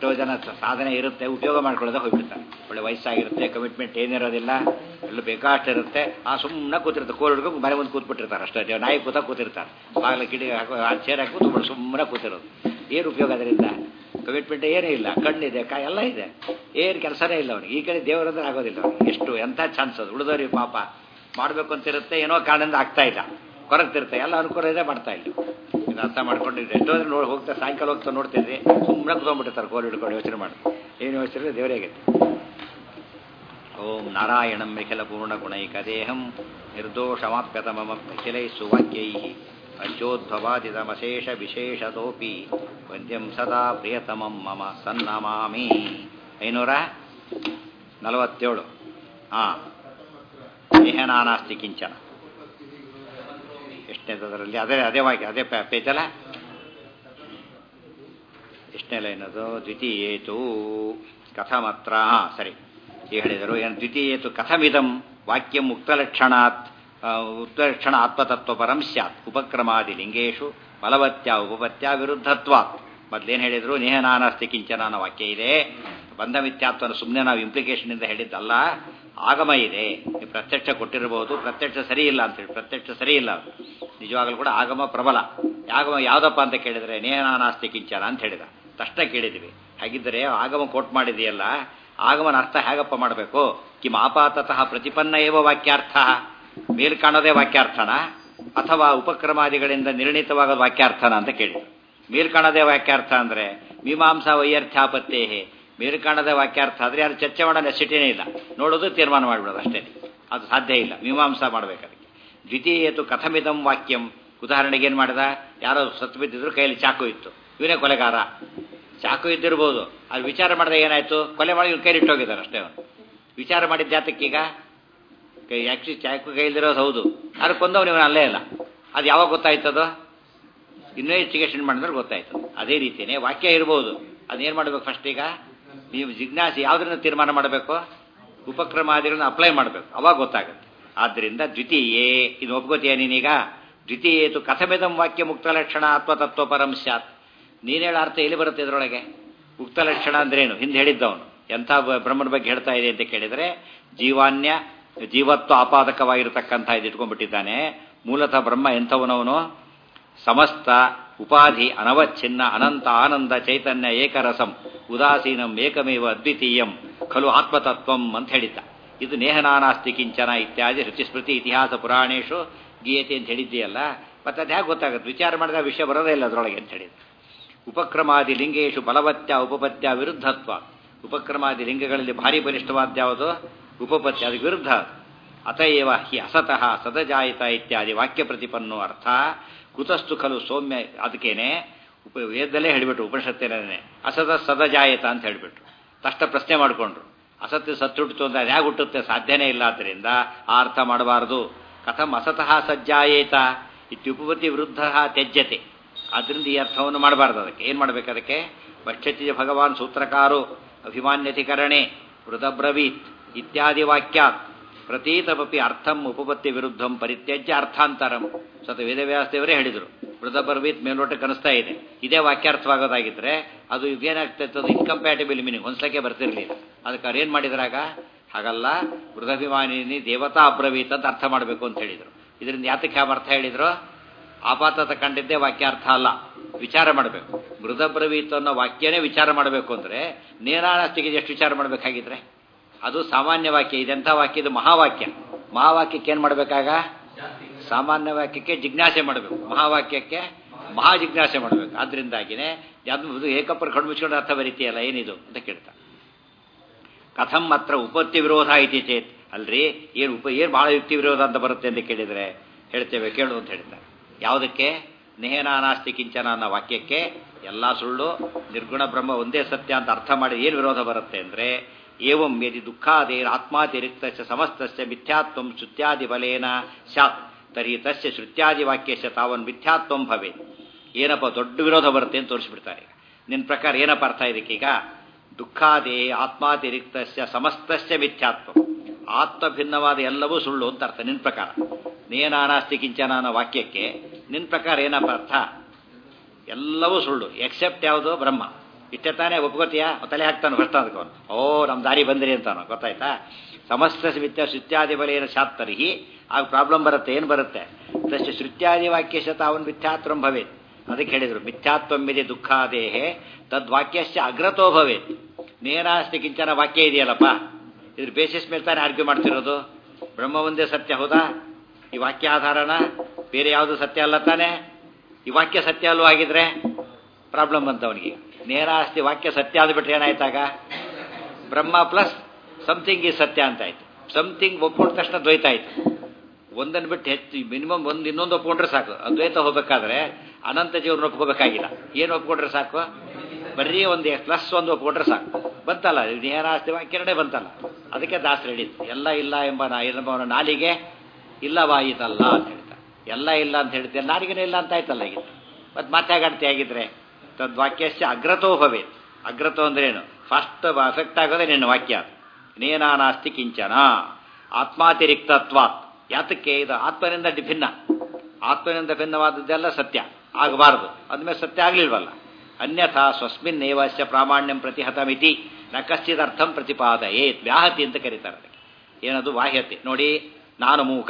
ಎಷ್ಟೋ ಜನ ಸ- ಸಾಧನೆ ಇರುತ್ತೆ ಉಪಯೋಗ ಮಾಡ್ಕೊಳ್ಳೋದೇ ಹೋಗ್ಬಿಡ್ತಾರೆ ಒಳ್ಳೆ ವಯಸ್ಸಾಗಿರುತ್ತೆ ಕಮಿಟ್ಮೆಂಟ್ ಏನಿರೋದಿಲ್ಲ ಎಲ್ಲ ಬೇಕಾಷ್ಟು ಇರುತ್ತೆ ಆ ಸುಮ್ಮನೆ ಕೂತಿರ್ತಾರೆ ಕೋಲ್ ಹಿಡ್ಕೊಂಡು ಮನೆ ಮುಂದೆ ಕೂತ್ಬಿಟ್ಟಿರ್ತಾರೆ ಅಷ್ಟೇ ದೇವ್ ನಾಯಿ ಕೂತ ಕೂತಿರ್ತಾರೆ ಬಾಗಿಲ ಕಿಡಿ ಹಾಕೋ ಆ ಚೇರ್ ಹಾಕಿ ಕೂತ್ಬಿಟ್ಟು ಸುಮ್ಮನೆ ಕೂತಿರೋದು ಏನು ಉಪಯೋಗ ಅದರಿಂದ ಕಮಿಟ್ಮೆಂಟ್ ಏನೂ ಇಲ್ಲ ಕಣ್ಣಿದೆ ಕಾ ಎಲ್ಲ ಇದೆ ಏನು ಕೆಲಸನೇ ಇಲ್ಲ ಅವನಿಗೆ ಈ ಕಡೆ ದೇವರಂದ್ರೆ ಆಗೋದಿಲ್ಲ ಅವ್ನಿಗೆ ಎಷ್ಟು ಎಂಥ ಚಾನ್ಸ್ ಅದು ಉಳಿದವ್ರಿಗೆ ಪಾಪ ಮಾಡಬೇಕು ಅಂತಿರುತ್ತೆ ಏನೋ ಕಾರಣದಿಂದ ಆಗ್ತಾ ಇಲ್ಲ ಕೊರಗ್ತಿರುತ್ತೆ ಎಲ್ಲ ಅನುಕೂಲ ಇದೆ ಮಾಡ್ತಾ ಇಲ್ಲ ಇದು ಅರ್ಥ ಮಾಡ್ಕೊಂಡಿದ್ರೆ ಎಷ್ಟೋ ಜನ ನೋಡಿ ಹೋಗ್ತಾ ಸಾಯಂಕಾಲ ಹೋಗ್ತಾ ನೋಡ್ತಿದ್ರಿ ಸುಮ್ಮನೆ ಕುತ್ಕೊಂಡ್ಬಿಟ್ಟಿರ್ತಾರೆ ಕೋಲ್ ಹಿಡ್ಕೊಂಡು ಯೋಚನೆ ಮಾಡಿ ಏನು ಯೋಚನೆ ದೇವರೇ ಆಗೈತೆ ಓಂ ನಾರಾಯಣಂ ನಿಖಿಲ ಪೂರ್ಣ ಗುಣೈಕ ದೇಹಂ ನಿರ್ದೋಷಮಾಪ್ಯತ ಮಮ ನಿಖಿಲೈ ಸುವಾಕ್ಯೈ ಪಂಚೋದ್ಭವಾದಿತಮಶೇಷ ವಿಶೇಷತೋಪಿ ವಂದ್ಯಂ ಸದಾ ಪ್ರಿಯತಮಂ ಮಮ ಸನ್ನಮಾಮಿ ಐನೂರ ನಲವತ್ತೇಳು ಹಾಂ ಸ್ನೇಹನಾನಾಸ್ತಿ ಕಿಂಚನ ಎಷ್ಟನೇದರಲ್ಲಿ ಅದೇ ಅದೇ ವಾಕ್ಯ ಅದೇ ಪೇಜ್ ಅಲ್ಲ ಎಷ್ಟನೇ ಲೈನದು ದ್ವಿತೀಯೇತು ಕಥಮತ್ರ ಹಾಂ ಸರಿ ಈಗ ಹೇಳಿದರು ಏನು ದ್ವಿತೀಯೇತು ಕಥಮಿದಂ ವಾಕ್ಯಂ ಉಕ್ತಲಕ್ಷಣಾತ್ ಆ, ಉಕ್ತಲಕ್ಷಣ ಆತ್ಮತತ್ವಪರಂ ಸ್ಯಾತ್ ಉಪಕ್ರಮಾದಿ ಲಿಂಗೇಶು ಬಲವತ್ಯ ಉಪಪತ್ಯ ವಿರುದ್ಧತ್ವಾತ್ ಮೊದಲೇನು ಹೇಳಿದರು ನೇಹನಾನಸ್ತಿ ಕಿಂಚನ ಅನ್ನೋ ವಾಕ್ಯ ಇದೆ ಬಂಧ ಮಿಥ್ಯಾತ್ವನ ಸುಮ್ಮನೆ ನಾವು ಇಂಪ್ಲಿಕೇಶನಿಂದ ಹೇಳಿದ್ದಲ್ಲ ಆಗಮ ಇದೆ ನೀವು ಪ್ರತ್ಯಕ್ಷ ಕೊಟ್ಟಿರಬಹುದು ಪ್ರತ್ಯಕ್ಷ ಸರಿ ಇಲ್ಲ ಅಂತೇಳಿ ಪ್ರತ್ಯಕ್ಷ ಸರಿ ಇಲ್ಲ ಅದು. ನಿಜವಾಗಲೂ ಕೂಡ ಆಗಮ ಪ್ರಬಲ ಆಗಮ ಯಾವುದಪ್ಪ ಅಂತ ಕೇಳಿದರೆ ನೇಹನಾನಾಸ್ತಿ ಕಿಂಚನ ಅಂತ ಹೇಳಿದ ತಕ್ಷಣ ಕೇಳಿದ್ವಿ ಹಾಗಿದ್ದರೆ ಆಗಮ ಕೋಟ್ ಮಾಡಿದೆಯಲ್ಲ ಆಗಮನ ಅರ್ಥ ಹೇಗಪ್ಪ ಮಾಡಬೇಕು ಕಿಮ್ ಆಪಾತತಃ ಪ್ರತಿಪನ್ನ ಏವ ವಾಕ್ಯಾರ್ಥ ಮೇಲ್ ಕಾಣೋದೇ ವಾಕ್ಯಾರ್ಥನ ಅಥವಾ ಉಪಕ್ರಮಾದಿಗಳಿಂದ ನಿರ್ಣಿತವಾಗೋದು ವಾಕ್ಯಾರ್ಥನ ಅಂತ ಕೇಳಿದ್ರು ಮೇಲ್ ಕಾಣೋದೇ ವಾಕ್ಯಾರ್ಥ ಅಂದರೆ ಮೀಮಾಂಸಾ ವೈಯರ್ಥ್ಯಾಪತ್ತೇಹೆ ಮೇಲ್ ಕಾಣೋದೇ ವಾಕ್ಯಾರ್ಥ ಆದರೆ ಯಾರು ಚರ್ಚೆ ಮಾಡೋ ನೆಸಿಟಿನೇ ಇಲ್ಲ ನೋಡೋದು ತೀರ್ಮಾನ ಮಾಡಿಬಿಡೋದು ಅಷ್ಟೇ ಅದು ಸಾಧ್ಯ ಇಲ್ಲ ಮೀಮಾಂಸಾ ಮಾಡ್ಬೇಕು ಅದಕ್ಕೆ ದ್ವಿತೀಯತು ಕಥಮಿದಂ ವಾಕ್ಯಂ ಉದಾಹರಣೆಗೆ ಏನು ಮಾಡಿದ ಯಾರೋ ಸತ್ತು ಬಿದ್ದಿದ್ರು ಕೈಯಲ್ಲಿ ಚಾಕು ಇತ್ತು ಇವನೇ ಕೊಲೆಗಾರ ಚಾಕು ಇದ್ದಿರ್ಬೋದು ಅದು ವಿಚಾರ ಮಾಡಿದಾಗ ಏನಾಯ್ತು ಕೊಲೆ ಮಾಡಿ ಇವ್ನು ಕೈಲಿಟ್ಟು ಹೋಗಿದ್ದಾರೆ ಅಷ್ಟೇ ಅವನು ವಿಚಾರ ಮಾಡಿದ ಜಾತಕ್ಕೀಗ ಕೈ ಆ್ಯಕ್ಚುಲಿ ಚಾಕು ಕೈಲಿರೋದು ಹೌದು ಯಾರು ಕೊಂದವನು ಇವನು ಅಲ್ಲೇ ಇಲ್ಲ ಅದು ಯಾವಾಗ ಗೊತ್ತಾಯ್ತದು ಇನ್ವೆಸ್ಟಿಗೇಷನ್ ಮಾಡಿದ್ರೆ ಗೊತ್ತಾಯ್ತು ಅದೇ ರೀತಿಯೇ ವಾಕ್ಯ ಇರ್ಬೋದು ಅದೇನು ಮಾಡಬೇಕು ಫಸ್ಟ್ ಈಗ ನೀವು ಜಿಜ್ಞಾಸಿ ಯಾವುದರಿಂದ ತೀರ್ಮಾನ ಮಾಡಬೇಕು ಉಪಕ್ರಮಾದಿಗಳನ್ನ ಅಪ್ಲೈ ಮಾಡಬೇಕು ಅವಾಗ ಗೊತ್ತಾಗುತ್ತೆ ಆದ್ದರಿಂದ ದ್ವಿತೀಯೇ ಇದು ಒಪ್ಕೋತೀಯ ನೀನೀಗ ದ್ವಿತೀಯೇತು ಕಥಮಿದಂ ವಾಕ್ಯ ಮುಕ್ತ ಲಕ್ಷಣ ಆತ್ಮತತ್ವ ಪರಂ ಸ್ಯಾತ್ ನೀನು ಹೇಳ ಅರ್ಥ ಎಲ್ಲಿ ಬರುತ್ತೆ ಇದರೊಳಗೆ ಉಕ್ತ ಲಕ್ಷಣ ಅಂದ್ರೇನು ಹಿಂದೆ ಹೇಳಿದ್ದವನು ಎಂಥ ಬ- ಬ್ರಹ್ಮನ ಬಗ್ಗೆ ಹೇಳ್ತಾ ಇದೆ ಅಂತ ಕೇಳಿದರೆ ಜೀವಾನ್ಯ ಜೀವತ್ವ ಆಪಾದಕವಾಗಿರತಕ್ಕಂಥ ಇದು ಇಟ್ಕೊಂಡ್ಬಿಟ್ಟಿದ್ದಾನೆ ಮೂಲತಃ ಬ್ರಹ್ಮ ಎಂಥವನವನು ಸಮಸ್ತ ಉಪಾಧಿ ಅನವಚ್ಛಿನ್ನ ಅನಂತ ಆನಂದ ಚೈತನ್ಯ ಏಕರಸಂ ಉದಾಸೀನಂ ಏಕಮೇವ ಅದ್ವಿತೀಯಂ ಖಲು ಆತ್ಮತತ್ವಂ ಅಂತ ಹೇಳಿದ್ದ ಇದು ನೇಹನಾನಾಸ್ತಿ ಕಿಂಚನ ಇತ್ಯಾದಿ ರುಚಿಸ್ಮೃತಿ ಇತಿಹಾಸ ಪುರಾಣೇಶು ಗೀಯತೆ ಅಂತ ಹೇಳಿದ್ದೀಯಲ್ಲ ಮತ್ತೆ ಅದು ಹೇಗೆ ಗೊತ್ತಾಗುತ್ತೆ ವಿಚಾರ ಮಾಡಿದ ವಿಷಯ ಬರೋದೇ ಇಲ್ಲ ಅದರೊಳಗೆ ಅಂತ ಹೇಳಿದ ಉಪಕ್ರಮಾದಿ ಲಿಂಗೇಶು ಬಲವತ್ಯ ಉಪಪತ್ಯ ವಿರುದ್ಧತ್ವ ಉಪಕ್ರಮಾದಿ ಲಿಂಗಗಳಲ್ಲಿ ಭಾರಿ ಬಲಿಷ್ಠವಾದ ಯಾವುದು ಉಪಪತ್ಯ ಅದಕ್ಕೆ ವಿರುದ್ಧ ಅತಏವ ಹಿ ಅಸತಃ ಸದಜಾಯಿತ ಇತ್ಯಾದಿ ವಾಕ್ಯ ಪ್ರತಿಪನ್ನೋ ಅರ್ಥ ಕುತಸ್ತು ಖಲು ಸೌಮ್ಯ ಅದಕ್ಕೇನೆ ಉಪ ವೇದದಲ್ಲೇ ಹೇಳಿಬಿಟ್ರು ಉಪನಿಷತ್ತಿನೇ ಅಸತ ಸದಜಾಯಿತ ಅಂತ ಹೇಳಿಬಿಟ್ರು ತಕ್ಷಣ ಪ್ರಶ್ನೆ ಮಾಡಿಕೊಂಡ್ರು ಅಸತ್ಯ ಸತ್ತುಟ್ಟಿತು ಅಂದ್ರೆ ಅದು ಹೇಗೆ ಹುಟ್ಟುತ್ತೆ ಸಾಧ್ಯನೇ ಇಲ್ಲ ಆದ್ದರಿಂದ ಆ ಅರ್ಥ ಮಾಡಬಾರದು ಕಥಂ ಅಸತಃ ಸಜ್ಜಾಯೇತ ಇತ್ಯುಪಪತಿ ವಿರುದ್ಧ ತ್ಯಜ್ಯತೆ ಆದ್ದರಿಂದ ಈ ಅರ್ಥವನ್ನು ಮಾಡಬಾರ್ದು ಅದಕ್ಕೆ ಏನು ಮಾಡಬೇಕು ಅದಕ್ಕೆ ಭಕ್ಷತಿಜ ಭಗವಾನ್ ಸೂತ್ರಕಾರೋ ಅಭಿಮಾನ್ಯತಿಕರಣೆ ವೃತಬ್ರವೀತ್ ಇತ್ಯಾದಿ ವಾಕ್ಯಾತ್ ಪ್ರತೀತಮಪಿ ಅರ್ಥಂ ಉಪಪತ್ತಿ ವಿರುದ್ಧಂ ಪರಿತ್ಯಜ್ಯ ಅರ್ಥಾಂತರಂ ಸತ ವೇದವ್ಯಾಸದೇವರೇ ಹೇಳಿದರು ವೃತಬ್ರವೀತ್ ಮೇಲ್ನೋಟ ಕನಿಸ್ತಾ ಇದೆ ಇದೇ ವಾಕ್ಯಾರ್ಥವಾಗೋದಾಗಿದ್ರೆ ಅದು ಇದೇನಾಗ್ತೈತೆ ಅದು ಇನ್ಕಂಪ್ಯಾಟಿಬಲ್ ಮೀನಿಂಗ್ ಒಂದ್ಸಕ್ಕೆ ಬರ್ತಿರ್ಲಿಲ್ಲ ಅದಕ್ಕೆ ಅವ್ರು ಏನು ಮಾಡಿದ್ರಾಗ ಹಾಗಲ್ಲ ವೃತಭಿಮಾನಿನಿ ದೇವತಾ ಅಬ್ರವೀತ್ ಅಂತ ಅರ್ಥ ಮಾಡಬೇಕು ಅಂತ ಹೇಳಿದರು ಇದರಿಂದ ಯಾತಕ್ಕೆ ಯಾವ ಅರ್ಥ ಹೇಳಿದ್ರು ಆಪಾತ ಕಂಡಿದ್ದೇ ವಾಕ್ಯಾರ್ಥ ಅಲ್ಲ ವಿಚಾರ ಮಾಡಬೇಕು ಮೃದಬ್ರವೀತ್ ಅನ್ನೋ ವಾಕ್ಯನೇ ವಿಚಾರ ಮಾಡಬೇಕು ಅಂದರೆ ನೇರಾಣಸ್ತಿಗೆ ಎಷ್ಟು ವಿಚಾರ ಮಾಡಬೇಕಾಗಿದ್ರೆ ಅದು ಸಾಮಾನ್ಯ ವಾಕ್ಯ ಇದೆಂಥ ವಾಕ್ಯ ಇದು ಮಹಾವಾಕ್ಯ ಮಹಾವಾಕ್ಯಕ್ಕೆ ಏನು ಮಾಡಬೇಕಾಗ ಸಾಮಾನ್ಯ ವಾಕ್ಯಕ್ಕೆ ಜಿಜ್ಞಾಸೆ ಮಾಡಬೇಕು ಮಹಾವಾಕ್ಯಕ್ಕೆ ಮಹಾ ಜಿಜ್ಞಾಸೆ ಮಾಡಬೇಕು ಆದ್ರಿಂದಾಗಿನೇ ಯಾವ್ದು ಏಕಪ್ಪರ ಕಣ್ಣು ಮುಚ್ಕೊಂಡು ಅರ್ಥ ಬರೀತಿಯಲ್ಲ ಏನಿದು ಅಂತ ಕೇಳ್ತಾ ಕಥಂ ಮಾತ್ರ ಉಪತ್ತಿ ವಿರೋಧ ಐತಿ ಚೇತ್ ಅಲ್ರಿ ಏನು ಉಪ ಏನು ಬಹಳ ಯುಕ್ತಿ ವಿರೋಧ ಅಂತ ಬರುತ್ತೆ ಅಂತ ಕೇಳಿದರೆ ಹೇಳ್ತೇವೆ ಕೇಳು ಅಂತ ಹೇಳ್ತಾರೆ ಯಾವುದಕ್ಕೆ ನೇಹನಾನಾಸ್ತಿ ಕಿಂಚನ ಅನ್ನೋ ವಾಕ್ಯಕ್ಕೆ ಎಲ್ಲ ಸುಳ್ಳು ನಿರ್ಗುಣ ಬ್ರಹ್ಮ ಒಂದೇ ಸತ್ಯ ಅಂತ ಅರ್ಥ ಮಾಡಿ ಏನು ವಿರೋಧ ಬರುತ್ತೆ ಅಂದರೆ ಏವಂ ಯದಿ ದುಃಖಾದೇರ್ ಆತ್ಮಾತಿರಿಕ್ತ ಸಮಸ್ತಸ್ಯ ಮಿಥ್ಯಾತ್ವಂ ಶ್ರುತ್ಯಾದಿ ಬಲೇನ ಸ್ಯಾತ್ ತರ್ಹಿ ತಸ್ಯ ಶ್ರುತ್ಯಾದಿ ವಾಕ್ಯಸ್ಯ ತಾವನ್ ಮಿಥ್ಯಾತ್ವಂ ಭವೆ ಏನಪ್ಪ ದೊಡ್ಡ ವಿರೋಧ ಬರುತ್ತೆ ಅಂತ ತೋರಿಸ್ಬಿಡ್ತಾರೆ ಈಗ ನಿನ್ನ ಪ್ರಕಾರ ಏನಪ್ಪ ಅರ್ಥ ಇದಕ್ಕೀಗ ದುಃಖಾದೇ ಆತ್ಮಾತಿರಿಕ್ತಸ್ಯ ಸಮಸ್ತಸ್ಯ ಮಿಥ್ಯಾತ್ವ ಆತ್ಮ ಭಿನ್ನವಾದ ಎಲ್ಲವೂ ಸುಳ್ಳು ಅಂತ ಅರ್ಥ ನಿನ್ನ ಪ್ರಕಾರ ನೇನಾನಾಸ್ತಿ ಕಿಂಚನ ಅನ್ನೋ ವಾಕ್ಯಕ್ಕೆ ನಿನ್ನ ಪ್ರಕಾರ ಏನಪ್ಪ ಅರ್ಥ ಎಲ್ಲವೂ ಸುಳ್ಳು ಎಕ್ಸೆಪ್ಟ್ ಯಾವುದು ಬ್ರಹ್ಮ ಇಷ್ಟೇ ತಾನೇ ಒಪ್ಕೋತೀಯಾ ತಲೆ ಹಾಕ್ತಾನೆ ಫಸ್ಟ್ ಅದಕ್ಕೆ ಅವನು ಓ ನಮ್ಮ ದಾರಿ ಬಂದ್ರಿ ಅಂತಾನು ಗೊತ್ತಾಯ್ತಾ ಸಮಸ್ತ ಮಿಥ್ಯ ಶ್ರುತ್ಯಾದಿ ಬಲೆಯನ್ನು ಶಾತ್ತರಿಹಿ ಆಗ ಪ್ರಾಬ್ಲಮ್ ಬರುತ್ತೆ ಏನು ಬರುತ್ತೆ ತಸ್ಯ ಶ್ರುತ್ಯಾದಿ ವಾಕ್ಯಶ ತಾವನ್ ಮಿಥ್ಯಾತ್ವಂ ಭವೇತ್ ಅದಕ್ಕೆ ಹೇಳಿದರು ಮಿಥ್ಯಾತ್ವಮಿದೆ ದುಃಖಾದೇಹೆ ತದ್ವಾಕ್ಯಶ್ಚ ಅಗ್ರತೋ ಭವೇತ್ ನೇನಾಸ್ತಿ ಕಿಂಚನ ವಾಕ್ಯ ಇದೆಯಲ್ಲಪ್ಪ ಇದ್ರ ಬೇಸಿಸ್ ಮೇಲೆ ತಾನೇ ಆರ್ಗ್ಯೂ ಮಾಡ್ತಿರೋದು ಬ್ರಹ್ಮ ಒಂದೇ ಸತ್ಯ ಹೌದಾ ಈ ವಾಕ್ಯ ಆಧಾರನ ಬೇರೆ ಯಾವುದು ಸತ್ಯ ಅಲ್ಲ ತಾನೆ ಈ ವಾಕ್ಯ ಸತ್ಯ ಅಲ್ಲೂ ಆಗಿದ್ರೆ ಪ್ರಾಬ್ಲಮ್ ಬಂತ ಅವನಿಗೆ ನೇರಾಸ್ತಿ ವಾಕ್ಯ ಸತ್ಯ ಆದ್ಬಿಟ್ರೆ ಏನಾಯ್ತಾಗ ಬ್ರಹ್ಮ ಪ್ಲಸ್ ಸಮಥಿಂಗ್ ಈ ಸತ್ಯ ಅಂತ ಆಯ್ತು ಸಮಥಿಂಗ್ ಒಪ್ಕೊಂಡ ತಕ್ಷಣ ದ್ವೈತ ಆಯ್ತು ಒಂದನ್ನು ಬಿಟ್ಟು ಹೆಚ್ಚು ಮಿನಿಮಮ್ ಒಂದು ಇನ್ನೊಂದು ಒಪ್ಕೊಂಡ್ರೆ ಸಾಕು ಅದ್ವೈತ ಹೋಗ್ಬೇಕಾದ್ರೆ ಅನಂತ ಜೀವನ ಒಪ್ಕೋಬೇಕಾಗಿಲ್ಲ ಏನು ಒಪ್ಕೊಂಡ್ರೆ ಸಾಕು ಬರೀ ಒಂದು ಪ್ಲಸ್ ಒಂದು ಒಪ್ಕೊಂಡ್ರೆ ಸಾಕು ಬಂತಲ್ಲ ನೇರಾಸ್ತಿ ವಾಕ್ಯರಡೆ ಬಂತಲ್ಲ ಅದಕ್ಕೆ ದಾಸರು ಹೇಳಿದ್ದು ಎಲ್ಲ ಇಲ್ಲ ಎಂಬ ನಾ ಎಂಬವನ ನಾಲಿಗೆ ಇಲ್ಲವಾಯಿತಲ್ಲ ಅಂತ ಹೇಳ್ತಾರೆ ಎಲ್ಲ ಇಲ್ಲ ಅಂತ ಹೇಳ್ತೀಯ ನಾಲಿಗೆನೇ ಇಲ್ಲ ಅಂತ ಆಯ್ತಲ್ಲ ಈಗ ಮತ್ತೆ ಮಾತಾಗಾಡ್ತಿ ಆಗಿದ್ರೆ ತದ್ವಾಕ್ಯಶ್ಚ ಅಗ್ರತೋ ಭವೇತ್ ಅಗ್ರತೋ ಅಂದ್ರೇನು ಫಸ್ಟ್ ಅಫೆಕ್ಟ್ ಆಗೋದೇ ನಿನ್ನ ವಾಕ್ಯ ನೇನಾನಾಸ್ತಿ ಕಿಂಚನ ಆತ್ಮಾತಿರಿಕ್ತತ್ವಾತ್ ಯಾತಕ್ಕೆ ಇದು ಆತ್ಮನಿಂದ ಭಿನ್ನ ಆತ್ಮನಿಂದ ಭಿನ್ನವಾದದ್ದೆಲ್ಲ ಸತ್ಯ ಆಗಬಾರದು ಅದ್ಮೇಲೆ ಸತ್ಯ ಆಗ್ಲಿಲ್ವಲ್ಲ ಅನ್ಯಥಾ ಸ್ವಸ್ಮಿನ್ ನೇವಸ್ಯ ಪ್ರಾಮಾಣ್ಯಂ ಪ್ರತಿಹತಮಿತಿ ನ ಕಶ್ಚಿತ್ ಅರ್ಥಂ ಪ್ರತಿಪಾದಯೇ ವ್ಯಾಹತಿ ಅಂತ ಕರೀತಾರೆ ಅದಕ್ಕೆ ಏನದು ವಾಹ್ಯತೆ ನೋಡಿ ನಾನು ಮೂಕ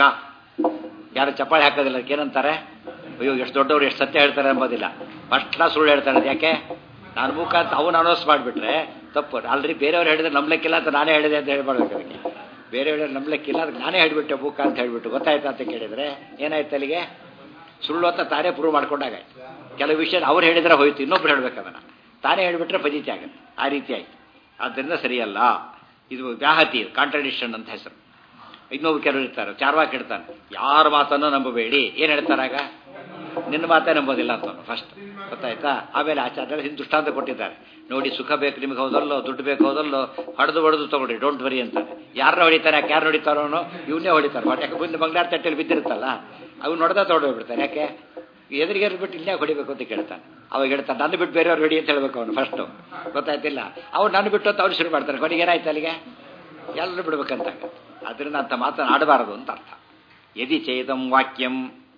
ಯಾರು ಚಪ್ಪಾಳೆ ಹಾಕೋದಿಲ್ಲ ಅದಕ್ಕೆ ಏನಂತಾರೆ ಅಯ್ಯೋ ಎಷ್ಟು ದೊಡ್ಡವರು ಎಷ್ಟು ಸತ್ಯ ಹೇಳ್ತಾರೆ ಎಂಬುದಿಲ್ಲ ಫಸ್ಟ್ ಕ್ಲಾಸ್ ಸುಳ್ಳು ಹೇಳ್ತಾರೆ ಅದು ಯಾಕೆ ನಾನು ಮೂಕ ಅಂತ ಅವನು ಅನೌನ್ಸ್ ಮಾಡಿಬಿಟ್ರೆ ತಪ್ಪು ಆಲ್ರೆಡಿ ಬೇರೆಯವ್ರು ಹೇಳಿದ್ರೆ ನಂಬ್ಲಿಕ್ಕಿಲ್ಲ ಅಂತ ನಾನೇ ಹೇಳಿದೆ ಅಂತ ಹೇಳ್ಬಾರ್ದು ಅದಕ್ಕೆ ಬೇರೆ ಹೇಳಿದ್ರೆ ನಂಬ್ಲಿಕ್ಕಿಲ್ಲ ಅದಕ್ಕೆ ನಾನೇ ಹೇಳಿಬಿಟ್ಟೆ ಮೂಕ ಅಂತ ಹೇಳ್ಬಿಟ್ಟು ಗೊತ್ತಾಯ್ತಾ ಅಂತ ಕೇಳಿದ್ರೆ ಏನಾಯ್ತು ಅಲ್ಲಿಗೆ ಸುಳ್ಳು ಅಂತ ತಾನೇ ಪ್ರೂವ್ ಮಾಡ್ಕೊಂಡಾಗ ಕೆಲವು ವಿಷಯ ಅವ್ರು ಹೇಳಿದ್ರೆ ಹೋಯ್ತು ಇನ್ನೊಬ್ರು ಹೇಳ್ಬೇಕು ಅದನ್ನ ತಾನೇ ಹೇಳಿಬಿಟ್ರೆ ಫಜಿತಿ ಆಗುತ್ತೆ ಆ ರೀತಿ ಆಯ್ತು ಆದ್ದರಿಂದ ಸರಿಯಲ್ಲ ಇದು ವ್ಯಾಹತಿ ಕಾಂಟ್ರಡಿಕ್ಷನ್ ಅಂತ ಹೆಸರು ಇನ್ನೊಬ್ರು ಕೆಲವರು ಇರ್ತಾರೆ ಚಾರ್ವಾಕ್ ಇಡ್ತಾನೆ ಯಾರ ಮಾತನ್ನು ನಂಬಬೇಡಿ ಏನು ಹೇಳ್ತಾರಾಗ ನಿನ್ನ ಮಾತೇ ನಂಬೋದಿಲ್ಲ ಅಂತ ಫಸ್ಟ್ ಗೊತ್ತಾಯ್ತಾ ಆಮೇಲೆ ಆಚಾರ್ಯ ಹಿಂದೆ ದೃಷ್ಟಾಂತ ಕೊಟ್ಟಿದ್ದಾರೆ ನೋಡಿ ಸುಖ ಬೇಕು ನಿಮಗೆ ಹೌದಲ್ಲೋ ದುಡ್ಡು ಬೇಕು ಹೌದಲ್ಲೋ ಹೊಡೆದು ಹೊಡೆದು ತಗೊಳ್ಳಿ ಡೋಂಟ್ ವರಿ ಅಂತಾನೆ ಯಾರನ್ನ ಹೊಡಿತಾರೆ ಯಾಕೆ ಯಾರು ಹೊಡಿತಾರೋ ಅವನು ಇವನ್ನೇ ಹೊಡಿತಾರೆ ಬಟ್ ಯಾಕೆ ಬಂದು ಬಂಗಾರ ತಟ್ಟೆಯಲ್ಲಿ ಬಿದ್ದಿರುತ್ತಲ್ಲ ಅವ್ನು ನೋಡ್ದ ತೊಗೊಂಡೋಗ್ಬಿಡ್ತಾನೆ ಯಾಕೆ ಎದುರಿಗೆ ಬಿಟ್ಟು ಇಲ್ಲೇ ಹೊಡಿಬೇಕು ಅಂತ ಕೇಳ್ತಾನೆ ಅವಾಗ ಹೇಳ್ತಾನೆ ನನ್ನ ಬಿಟ್ಟು ಬೇರೆಯವ್ರು ಹೊಡಿ ಅಂತ ಹೇಳ್ಬೇಕು ಅವನು ಫಸ್ಟು ಗೊತ್ತಾಯ್ತಿಲ್ಲ ಅವ್ರು ನನ್ನ ಬಿಟ್ಟು ಅಂತ ಅವ್ರು ಶುರು ಮಾಡ್ತಾರೆ ಕೊನೆಗೆ ಏನಾಯ್ತು ಅಲ್ಲಿಗೆ ಎಲ್ಲರೂ ಬಿಡ್ಬೇಕಂತ ಅದರಿಂದ ಅಂತ ಮಾತನ್ನು ಆಡಬಾರದು ಅಂತ ಅರ್ಥ ಯದಿ ಚೇದಂ ವಾಕ್ಯಂ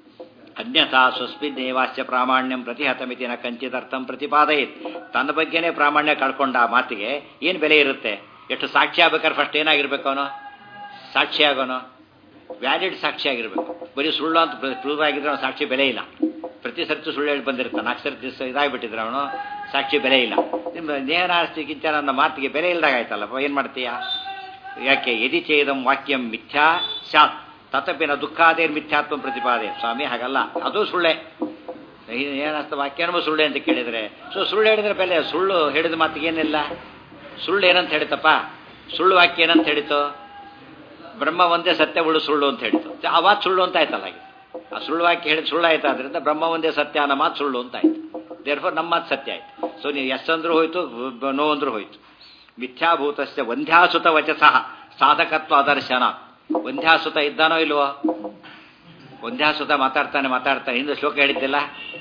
ಅನ್ಯಥಾ ಸ್ವಸ್ಮಿನ್ನೇವಾಸ್ಯ ಪ್ರಾಮಾಣ್ಯಂ ಪ್ರತಿಹತಮಿತಿ ನ ಕಂಚಿದರ್ಥಂ ಪ್ರತಿಪಾದಯಿತ್ ತನ್ನ ಬಗ್ಗೆನೇ ಪ್ರಾಮಾಣ್ಯ ಕಳ್ಕೊಂಡ ಆ ಮಾತಿಗೆ ಏನು ಬೆಲೆ ಇರುತ್ತೆ ಎಷ್ಟು ಸಾಕ್ಷಿ ಆಗ್ಬೇಕಾದ್ರೆ ಫಸ್ಟ್ ಏನಾಗಿರ್ಬೇಕು ಅವನು ಸಾಕ್ಷಿ ಆಗೋನು ವ್ಯಾಲಿಡ್ ಸಾಕ್ಷಿ ಆಗಿರ್ಬೇಕು ಬರೀ ಸುಳ್ಳು ಅಂತ ಪ್ರೂವ್ ಆಗಿದ್ರೆ ಅವನು ಸಾಕ್ಷಿ ಬೆಲೆ ಇಲ್ಲ ಪ್ರತಿ ಸರ್ತಿ ಸುಳ್ಳು ಹೇಳಿ ಬಂದಿರ್ತಾನೆ ನಾಲ್ಕು ಸರ್ತಿ ಇದಾಗ್ಬಿಟ್ಟಿದ್ರೆ ಅವನು ಸಾಕ್ಷಿ ಬೆಲೆ ಇಲ್ಲ ನಿಮ್ಮ ನೇಹನಾಸ್ತಿಗಿಂತ ನನ್ನ ಮಾತಿಗೆ ಬೆಲೆ ಇಲ್ದಾಗ ಆಯ್ತಲ್ಲಪ್ಪ ಏನು ಮಾಡ್ತೀಯಾ ಯಾಕೆ ಯದಿ ಚೇದಂ ವಾಕ್ಯಂ ಮಿಥ್ಯಾ ಸ್ಯಾತ್ ತತಪಿನ ದುಃಖಾದೇರ್ ಮಿಥ್ಯಾತ್ವ ಪ್ರತಿಪಾದೆ ಸ್ವಾಮಿ ಹಾಗಲ್ಲ ಅದು ಸುಳ್ಳೆ ಏನಾಸ್ತ ವಾಕ್ಯನೂ ಸುಳ್ಳೆ ಅಂತ ಕೇಳಿದರೆ ಸೊ ಸುಳ್ಳು ಹೇಳಿದ್ರೆ ಬೆಲೆ ಸುಳ್ಳು ಹೇಳಿದ ಮಾತಿಗೆ ಏನಿಲ್ಲ ಸುಳ್ಳು ಏನಂತ ಹೇಳಿತಪ್ಪ ಸುಳ್ಳು ವಾಕ್ಯ ಏನಂತ ಹೇಳಿತು ಬ್ರಹ್ಮ ಒಂದೇ ಸತ್ಯ ಉಳ್ಳು ಸುಳ್ಳು ಅಂತ ಹೇಳಿತು ಆ ಮಾತು ಸುಳ್ಳು ಅಂತ ಆಯ್ತಲ್ಲ ಹಾಗೆ ಆ ಸುಳ್ಳು ವಾಕ್ಯ ಹೇಳಿದ ಸುಳ್ಳು ಆಯ್ತು ಆದ್ರಿಂದ ಬ್ರಹ್ಮ ಒಂದೇ ಸತ್ಯ ಅನ್ನೋ ಮಾತು ಸುಳ್ಳು ಅಂತ ಆಯ್ತು ದೇರ್ಫೋರ್ ನಮ್ಮ ಮಾತು ಸತ್ಯ ಆಯ್ತು ಸೊ ನೀವು ಎಸ್ ಅಂದ್ರೂ ಹೋಯ್ತು ನೋ ಅಂದ್ರೂ ಹೋಯ್ತು ಮಿಥ್ಯಾಭೂತಸ್ಯ ವಂಧ್ಯಾಸುತ ವಚಸಃ ಸಾಧಕತ್ವ ಅದರ್ಶನ ವಂಧ್ಯಾಸುತ ಇದ್ದಾನೋ ಇಲ್ವೋ ವಂಧ್ಯಾಸುತ ಮಾತಾಡ್ತಾನೆ ಮಾತಾಡ್ತಾನೆ ಹಿಂದೆ ಶ್ಲೋಕ ಹೇಳಿದ್ದಿಲ್ಲ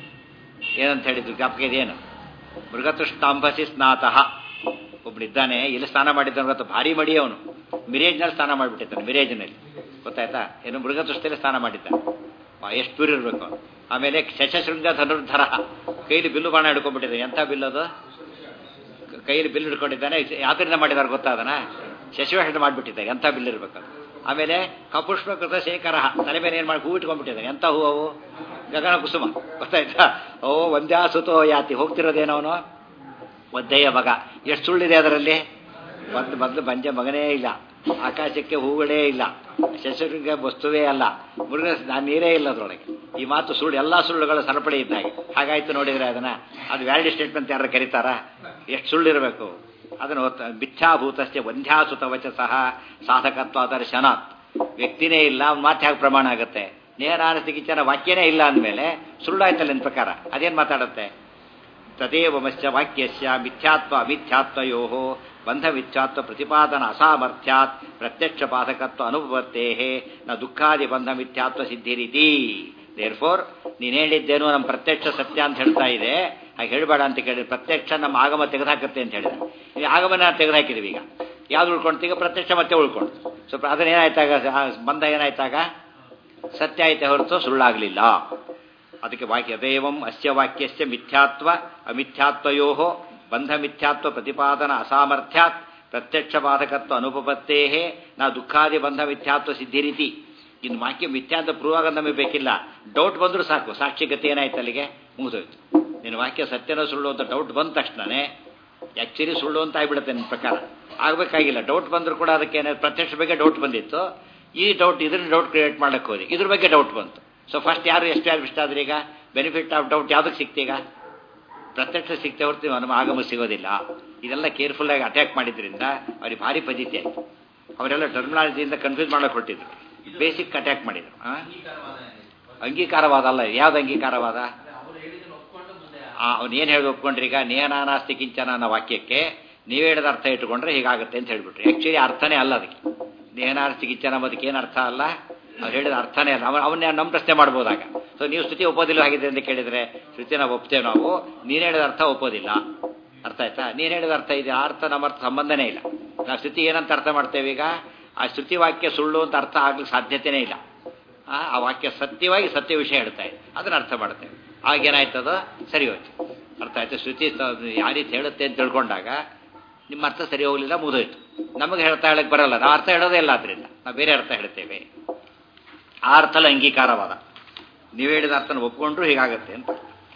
ಏನಂತ ಹೇಳಿದ್ರು ಜ್ಞಾಪಕ ಇದೇನು ಮೃಗತೃಷ್ಟಾಂಬಸಿ ಸ್ನಾತಃ ಒಬ್ಬನಿದ್ದಾನೆ ಇಲ್ಲಿ ಸ್ನಾನ ಮಾಡಿದ್ದಾನೆ ಗೊತ್ತಾ ಭಾರಿ ಮಡಿ ಅವನು ಮಿರೇಜ್ನಲ್ಲಿ ಸ್ನಾನ ಮಾಡಿಬಿಟ್ಟಿದ್ದಾನೆ ಮಿರೇಜ್ನಲ್ಲಿ ಗೊತ್ತಾಯ್ತಾ ಏನು ಮೃಗತೃಷ್ಟಲ್ಲಿ ಸ್ನಾನ ಮಾಡಿದ್ದಾನೆ ಎಷ್ಟು ಪ್ಯೂರ್ ಇರಬೇಕು ಅವನು ಆಮೇಲೆ ಶಶಶೃಂಗ ಧನುರ್ಧರ ಕೈಲಿ ಬಿಲ್ಲು ಬಾಣ ಹಿಡ್ಕೊಂಡ್ಬಿಟ್ಟಿದ್ದಾನೆ ಎಂಥ ಬಿಲ್ ಅದು ಕೈಯಲ್ಲಿ ಬಿಲ್ ಹಿಡ್ಕೊಂಡಿದ್ದಾನೆ ಯಾವ್ದರಿಂದ ಮಾಡಿದಾರೆ ಗೊತ್ತಾ ಅದನ್ನ ಶಶಿವಾಹನ ಮಾಡಿಬಿಟ್ಟಿದ್ದಾರೆ ಎಂಥ ಬಿಲ್ ಇರ್ಬೇಕು ಆಮೇಲೆ ಕಪುಷ್ಪಕೃತ ಶೇಖರ ತಲೆ ಮೇಲೆ ಏನು ಮಾಡಿ ಹೂ ಇಟ್ಕೊಂಡ್ಬಿಟ್ಟಿದ್ದಾನೆ ಎಂಥ ಹೂ ಅವು ಗಗನ ಕುಸುಮ ಗೊತ್ತಾಯ್ತಾ ಓ ಒಂದ್ಯಾಸುತೋ ಯಾತಿ ಹೋಗ್ತಿರೋದೇನವನು ಒದ್ದೆಯ ಮಗ ಎಷ್ಟು ಸುಳ್ಳಿದೆ ಅದರಲ್ಲಿ ಒಂದು ಮೊದಲು ಬಂಜೆ ಮಗನೇ ಇಲ್ಲ ಆಕಾಶಕ್ಕೆ ಹೂಗಳೇ ಇಲ್ಲ ಶಶುರಿಗೆ ವಸ್ತುವೇ ಅಲ್ಲ ಮುರುಘ ನೀರೇ ಇಲ್ಲ ಅದರೊಳಗೆ ಈ ಮಾತು ಸುಳ್ಳು ಎಲ್ಲ ಸುಳ್ಳುಗಳ ಸರಪಳಿ ಇದ್ದಾಗೆ ಹಾಗಾಯ್ತು ನೋಡಿದ್ರೆ ಅದನ್ನ ಅದು ವ್ಯಾಲಿಡ್ ಸ್ಟೇಟ್ಮೆಂಟ್ ಯಾರು ಕರೀತಾರ ಎಷ್ಟು ಸುಳ್ಳಿರಬೇಕು ಅದನ್ನು ಮಿಥ್ಯಾಭೂತಸ್ಥೆ ವಂಧ್ಯಾಸುತ ವಚಸಃ ಸಾಧಕತ್ವ ದರ್ಶನಾತ್ ವ್ಯಕ್ತಿನೇ ಇಲ್ಲ ಅವ್ನ ಮಾತು ಹೇಗೆ ಪ್ರಮಾಣ ಆಗುತ್ತೆ ನೇರಾನಸ್ತಿಗಿಚ್ಚನ ವಾಕ್ಯನೇ ಇಲ್ಲ ಅಂದಮೇಲೆ ಸುಳ್ಳಾಯ್ತಲ್ಲ ನಿನ್ನ ಪ್ರಕಾರ ಅದೇನು ಮಾತಾಡುತ್ತೆ ತದೇವ ಮಶ್ಚ ವಾಕ್ಯಸ್ಯ ಮಿಥ್ಯಾತ್ವ ಅಮಿಥ್ಯಾತ್ವಯೋ ಬಂಧ ಮಿಥ್ಯಾತ್ವ ಪ್ರತಿಪಾದನ ಅಸಾಮರ್ಥ್ಯಾತ್ ಪ್ರತ್ಯಕ್ಷ ಬಾಧಕತ್ವ ಅನುಪತ್ತೇ ನ ದುಃಖಾದಿ ಬಂಧ ಮಿಥ್ಯಾತ್ವ ಸಿದ್ಧಿರಿತಿ ದೇರ್ ಫೋರ್ ನೀನು ಹೇಳಿದ್ದೇನು ನಮ್ಮ ಪ್ರತ್ಯಕ್ಷ ಸತ್ಯ ಅಂತ ಹೇಳ್ತಾ ಇದೆ ಹಾಗೆ ಹೇಳಬೇಡ ಅಂತ ಕೇಳಿದ್ರೆ ಪ್ರತ್ಯಕ್ಷ ನಮ್ಮ ಆಗಮ ತೆಗೆದುಹಾಕುತ್ತೆ ಅಂತ ಹೇಳಿದ್ರೆ ಈ ಆಗಮನ ತೆಗೆದುಹಾಕಿದ್ವಿ ಈಗ ಯಾವ್ದು ಉಳ್ಕೊಂಡು ಈಗ ಪ್ರತ್ಯಕ್ಷ ಮತ್ತೆ ಉಳ್ಕೊಂಡು ಸೊ ಅದನ್ನೇನಾಯ್ತಾಗ ಬಂಧ ಏನಾಯ್ತಾಗ ಸತ್ಯ ಆಯ್ತೆ ಹೊರತು ಸುಳ್ಳಾಗಲಿಲ್ಲ ಅದಕ್ಕೆ ವಾಕ್ಯ ದೇವಂ ಅಸ್ಯ ವಾಕ್ಯಸ್ಯ ಮಿಥ್ಯಾತ್ವ ಅಮಿಥ್ಯಾತ್ವಯೋ ಬಂಧ ಮಿಥ್ಯಾತ್ವ ಪ್ರತಿಪಾದನ ಅಸಾಮರ್ಥ್ಯಾತ್ ಪ್ರತ್ಯಕ್ಷ ಬಾಧಕತ್ವ ಅನುಪಪತ್ತೇ ನಾ ದುಃಖಾದಿ ಬಂಧ ಮಿಥ್ಯಾತ್ವ ಸಿದ್ಧಿ ರೀತಿ ಇನ್ನು ವಾಕ್ಯ ಮಿಥ್ಯಾ ಅಂತ ಪ್ರೂವ್ ಆಗೋದು ನಮಗೆ ಬೇಕಿಲ್ಲ ಡೌಟ್ ಬಂದರೂ ಸಾಕು ಸಾಕ್ಷಿಗತಿ ಏನಾಯ್ತು ಅಲ್ಲಿಗೆ ಮುಗಿದೋಯ್ತು ನಿನ್ನ ವಾಕ್ಯ ಸತ್ಯನೋ ಸುಳ್ಳು ಅಂತ ಡೌಟ್ ಬಂದ ತಕ್ಷಣನೇ ಆ್ಯಕ್ಚುಲಿ ಸುಳ್ಳು ಅಂತ ಆಗ್ಬಿಡುತ್ತೆ ನನ್ನ ಪ್ರಕಾರ ಆಗಬೇಕಾಗಿಲ್ಲ ಡೌಟ್ ಬಂದರೂ ಕೂಡ ಅದಕ್ಕೆ ಏನಾದ್ರು ಪ್ರತ್ಯಕ್ಷ ಬಗ್ಗೆ ಡೌಟ್ ಬಂದಿತ್ತು ಈ ಡೌಟ್ ಇದ್ರ ಡೌಟ್ ಕ್ರಿಯೇಟ್ ಮಾಡಕ್ಕೆ ಹೋದಿ ಇದ್ರ ಬಗ್ಗೆ ಡೌಟ್ ಬಂತು ಸೊ ಫಸ್ಟ್ ಯಾರು ಎಷ್ಟು ಯಾರು ಇಷ್ಟ ಆದ್ರೆ ಈಗ ಬೆನಿಫಿಟ್ ಆಫ್ ಡೌಟ್ ಯಾವುದಕ್ಕೆ ಸಿಕ್ತೀಗ ಪ್ರತ್ಯಕ್ಷ ಸಿಕ್ತೆ ಹೊರ್ತೀವಿ ನಮ್ಮ ಆಗಮ ಸಿಗೋದಿಲ್ಲ ಇದೆಲ್ಲ ಕೇರ್ಫುಲ್ಲಾಗಿ ಅಟ್ಯಾಕ್ ಮಾಡಿದ್ರಿಂದ ಅವ್ರಿಗೆ ಭಾರಿ ಪದ್ಧತಿ ಆಯಿತು ಅವರೆಲ್ಲ ಟರ್ಮಿನಾಲಜಿಯಿಂದ ಕನ್ಫ್ಯೂಸ್ ಮಾಡಕ್ಕೆ ಹೊರಟಿದ್ರು ಬೇಸಿಕ್ ಅಟ್ಯಾಕ್ ಮಾಡಿದ್ರು ಆ? ಅಂಗೀಕಾರವಾದ ಅಲ್ಲ ಇದು. ಯಾವ್ದು ಅಂಗೀಕಾರವಾದ ಅವ್ನು ಏನು ಹೇಳಿ ಒಪ್ಕೊಂಡ್ರಿ ಈಗ ನೇನಾನಾಸ್ತಿ ಕಿಂಚನ ಅನ್ನೋ ವಾಕ್ಯಕ್ಕೆ ನೀವು ಹೇಳಿದ ಅರ್ಥ ಇಟ್ಕೊಂಡ್ರೆ ಹೀಗಾಗುತ್ತೆ ಅಂತ ಹೇಳ್ಬಿಟ್ರಿ ಆ್ಯಕ್ಚುಲಿ ಅರ್ಥನೇ ಅಲ್ಲ ಅದಕ್ಕೆ ನೇನಾಸ್ತಿ ಕಿಂಚನ ಅದಕ್ಕೆ ಏನು ಅರ್ಥ ಅಲ್ಲ ಅವ್ರು ಹೇಳಿದ ಅರ್ಥನೇ ಅಲ್ಲ ಅವನ ಅವನ್ನ ನಮ್ಮ ಪ್ರಶ್ನೆ ಮಾಡ್ಬೋದಾಗ ಸೊ ನೀವು ಸ್ತುತಿ ಒಪ್ಪೋದಿಲ್ಲ ಆಗಿದೆ ಅಂತ ಕೇಳಿದರೆ ಶ್ರುತಿ ನಾವು ಒಪ್ತೇವೆ ನಾವು ನೀನು ಹೇಳಿದ ಅರ್ಥ ಒಪ್ಪೋದಿಲ್ಲ ಅರ್ಥ ಆಯ್ತಾ ನೀನು ಹೇಳಿದ ಅರ್ಥ ಇದೆ ಆ ಅರ್ಥ ನಮ್ಮ ಅರ್ಥ ಸಂಬಂಧನೇ ಇಲ್ಲ ನಾವು ಶ್ರುತಿ ಏನಂತ ಅರ್ಥ ಮಾಡ್ತೇವೆ ಈಗ ಆ ಶ್ರುತಿ ವಾಕ್ಯ ಸುಳ್ಳು ಅಂತ ಅರ್ಥ ಆಗ್ಲಿಕ್ಕೆ ಸಾಧ್ಯತೆನೇ ಇಲ್ಲ ಆ ಆ ವಾಕ್ಯ ಸತ್ಯವಾಗಿ ಸತ್ಯ ವಿಷಯ ಹೇಳ್ತಾ ಇದೆ ಅದನ್ನ ಅರ್ಥ ಮಾಡ್ತೇವೆ ಆಗೇನಾಯ್ತದ ಸರಿ ಹೋಯ್ತು ಅರ್ಥ ಆಯ್ತು ಶ್ರುತಿ ಯಾವ ರೀತಿ ಹೇಳುತ್ತೆ ಅಂತ ತಿಳ್ಕೊಂಡಾಗ ನಿಮ್ಮ ಅರ್ಥ ಸರಿ ಹೋಗಲಿಲ್ಲ ಮುಗಿದೋಯ್ತು ನಮಗೆ ಹೇಳ್ತಾ ಹೇಳಕ್ ಬರಲ್ಲ ನಾವು ಅರ್ಥ ಹೇಳೋದೇ ಇಲ್ಲ ಅದರಿಂದ ನಾವು ಬೇರೆ ಅರ್ಥ ಹೇಳ್ತೇವೆ ಆ ಅರ್ಥಲ್ಲ ಅಂಗೀಕಾರವಾದ ನೀವು ಹೇಳಿದ ಅರ್ಥನ ಒಪ್ಕೊಂಡ್ರು ಹೀಗಾಗತ್ತೆ ಅಂತ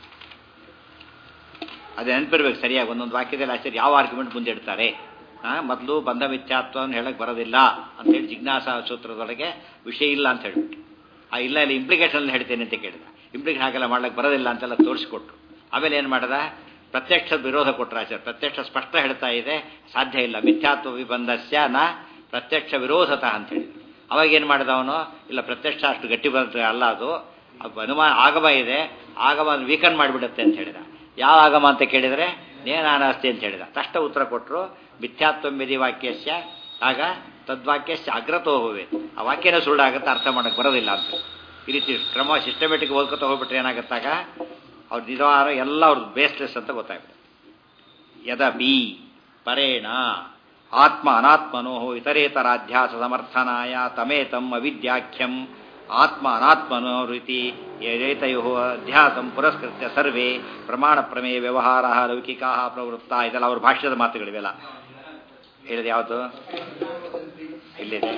ಅದು ನೆನಪಿರ್ಬೇಕು ಸರಿಯಾಗಿ ಒಂದೊಂದು ವಾಕ್ಯದಲ್ಲಿ ಆಶ್ಚರ್ಯ ಯಾವ ಆರ್ಗ್ಯುಮೆಂಟ್ ಮುಂದೆ ಇಡ್ತಾರೆ ಮೊದಲು ಬಂಧ ಮಿಥ್ಯಾತ್ವವನ್ನು ಹೇಳಕ್ ಬರೋದಿಲ್ಲ ಅಂತೇಳಿ ಜಿಜ್ಞಾಸ ಸೂತ್ರದೊಳಗೆ ವಿಷಯ ಇಲ್ಲ ಅಂತ ಹೇಳ್ಬಿಟ್ಟು ಆ ಇಲ್ಲ ಇಲ್ಲಿ ಇಂಪ್ಲಿಕೇಶನ್ ಹೇಳ್ತೇನೆ ಅಂತ ಕೇಳಿದ ಇಂಪ್ಲಿಕೇಶನ್ ಹಾಗೆಲ್ಲ ಮಾಡ್ಲಿಕ್ಕೆ ಬರೋದಿಲ್ಲ ಅಂತೆಲ್ಲ ತೋರಿಸ್ಕೊಟ್ರು ಆಮೇಲೆ ಏನು ಮಾಡ್ದ ಪ್ರತ್ಯಕ್ಷ ವಿರೋಧ ಕೊಟ್ಟರು ಆಚಾರ್ಯ ಪ್ರತ್ಯಕ್ಷ ಸ್ಪಷ್ಟ ಹೇಳ್ತಾ ಇದೆ ಸಾಧ್ಯ ಇಲ್ಲ ಮಿಥ್ಯಾತ್ವ ವಿಬಂಧಸ್ಯ ನ ಪ್ರತ್ಯಕ್ಷ ವಿರೋಧತಃ ಅಂತ ಹೇಳಿ ಅವಾಗ ಏನು ಮಾಡಿದ ಅವನು ಇಲ್ಲ ಪ್ರತ್ಯಕ್ಷ ಅಷ್ಟು ಗಟ್ಟಿ ಬರುತ್ತೆ ಅಲ್ಲ ಅದು ಅದು ಅನುಮಾನ ಆಗಮ ಇದೆ ಆಗಮ ವೀಕನ್ ಮಾಡಿಬಿಡುತ್ತೆ ಅಂತ ಹೇಳಿದ ಯಾವ ಆಗಮ ಅಂತ ಕೇಳಿದರೆ ನೇನಾನಾಸ್ತಿ ಅಂತ ಹೇಳಿದ ತಷ್ಟ ಉತ್ತರ ಕೊಟ್ಟರು ಮಿಥ್ಯಾತ್ವ ಮಿದಿ ವಾಕ್ಯಸ್ಯ ಆಗ ತದ್ವಾಕ್ಯಸ್ಯ ಅಗ್ರತೋ ಹೋವೆ ಆ ವಾಕ್ಯನೇ ಸುಳ್ಳಾಗುತ್ತೆ ಅರ್ಥ ಮಾಡಕ್ಕೆ ಬರೋದಿಲ್ಲ ಅಂತ ಈ ರೀತಿ ಕ್ರಮ ಸಿಸ್ಟಮೆಟಿಕ್ ಓದ್ಕೊತ ಹೋಗ್ಬಿಟ್ರೆ ಏನಾಗುತ್ತಾಗ ಅವ್ರ ನಿಧಾನ ಎಲ್ಲ ಅವ್ರದ್ದು ಬೇಸ್ಲೆಸ್ ಅಂತ ಗೊತ್ತಾಗ್ತದೆ ಯದ ಬಿ ಪರೇಣ ಆತ್ಮ ಅನಾತ್ಮನೋ ಇತರೇತರಾಧ್ಯಾಸ ಸಮರ್ಥನಾಯ ತಮೇತಂ ಅವಿದ್ಯಾಖ್ಯಂ ಆತ್ಮ ಅನಾತ್ಮನೋ ರೀತಿ ಏತಯೋ ಅಧ್ಯಾಸಂ ಪುರಸ್ಕೃತ್ಯ ಸರ್ವೇ ಪ್ರಮಾಣ ಪ್ರಮೇಯ ವ್ಯವಹಾರ ಲೌಕಿಕಾ ಪ್ರವೃತ್ತ ಇದೆಲ್ಲ ಅವ್ರ ಭಾಷ್ಯದ ಮಾತುಗಳಿವೆಲ್ಲ ಹೇಳಿದೆ ಯಾವುದು ಇಲ್ಲಿದೆ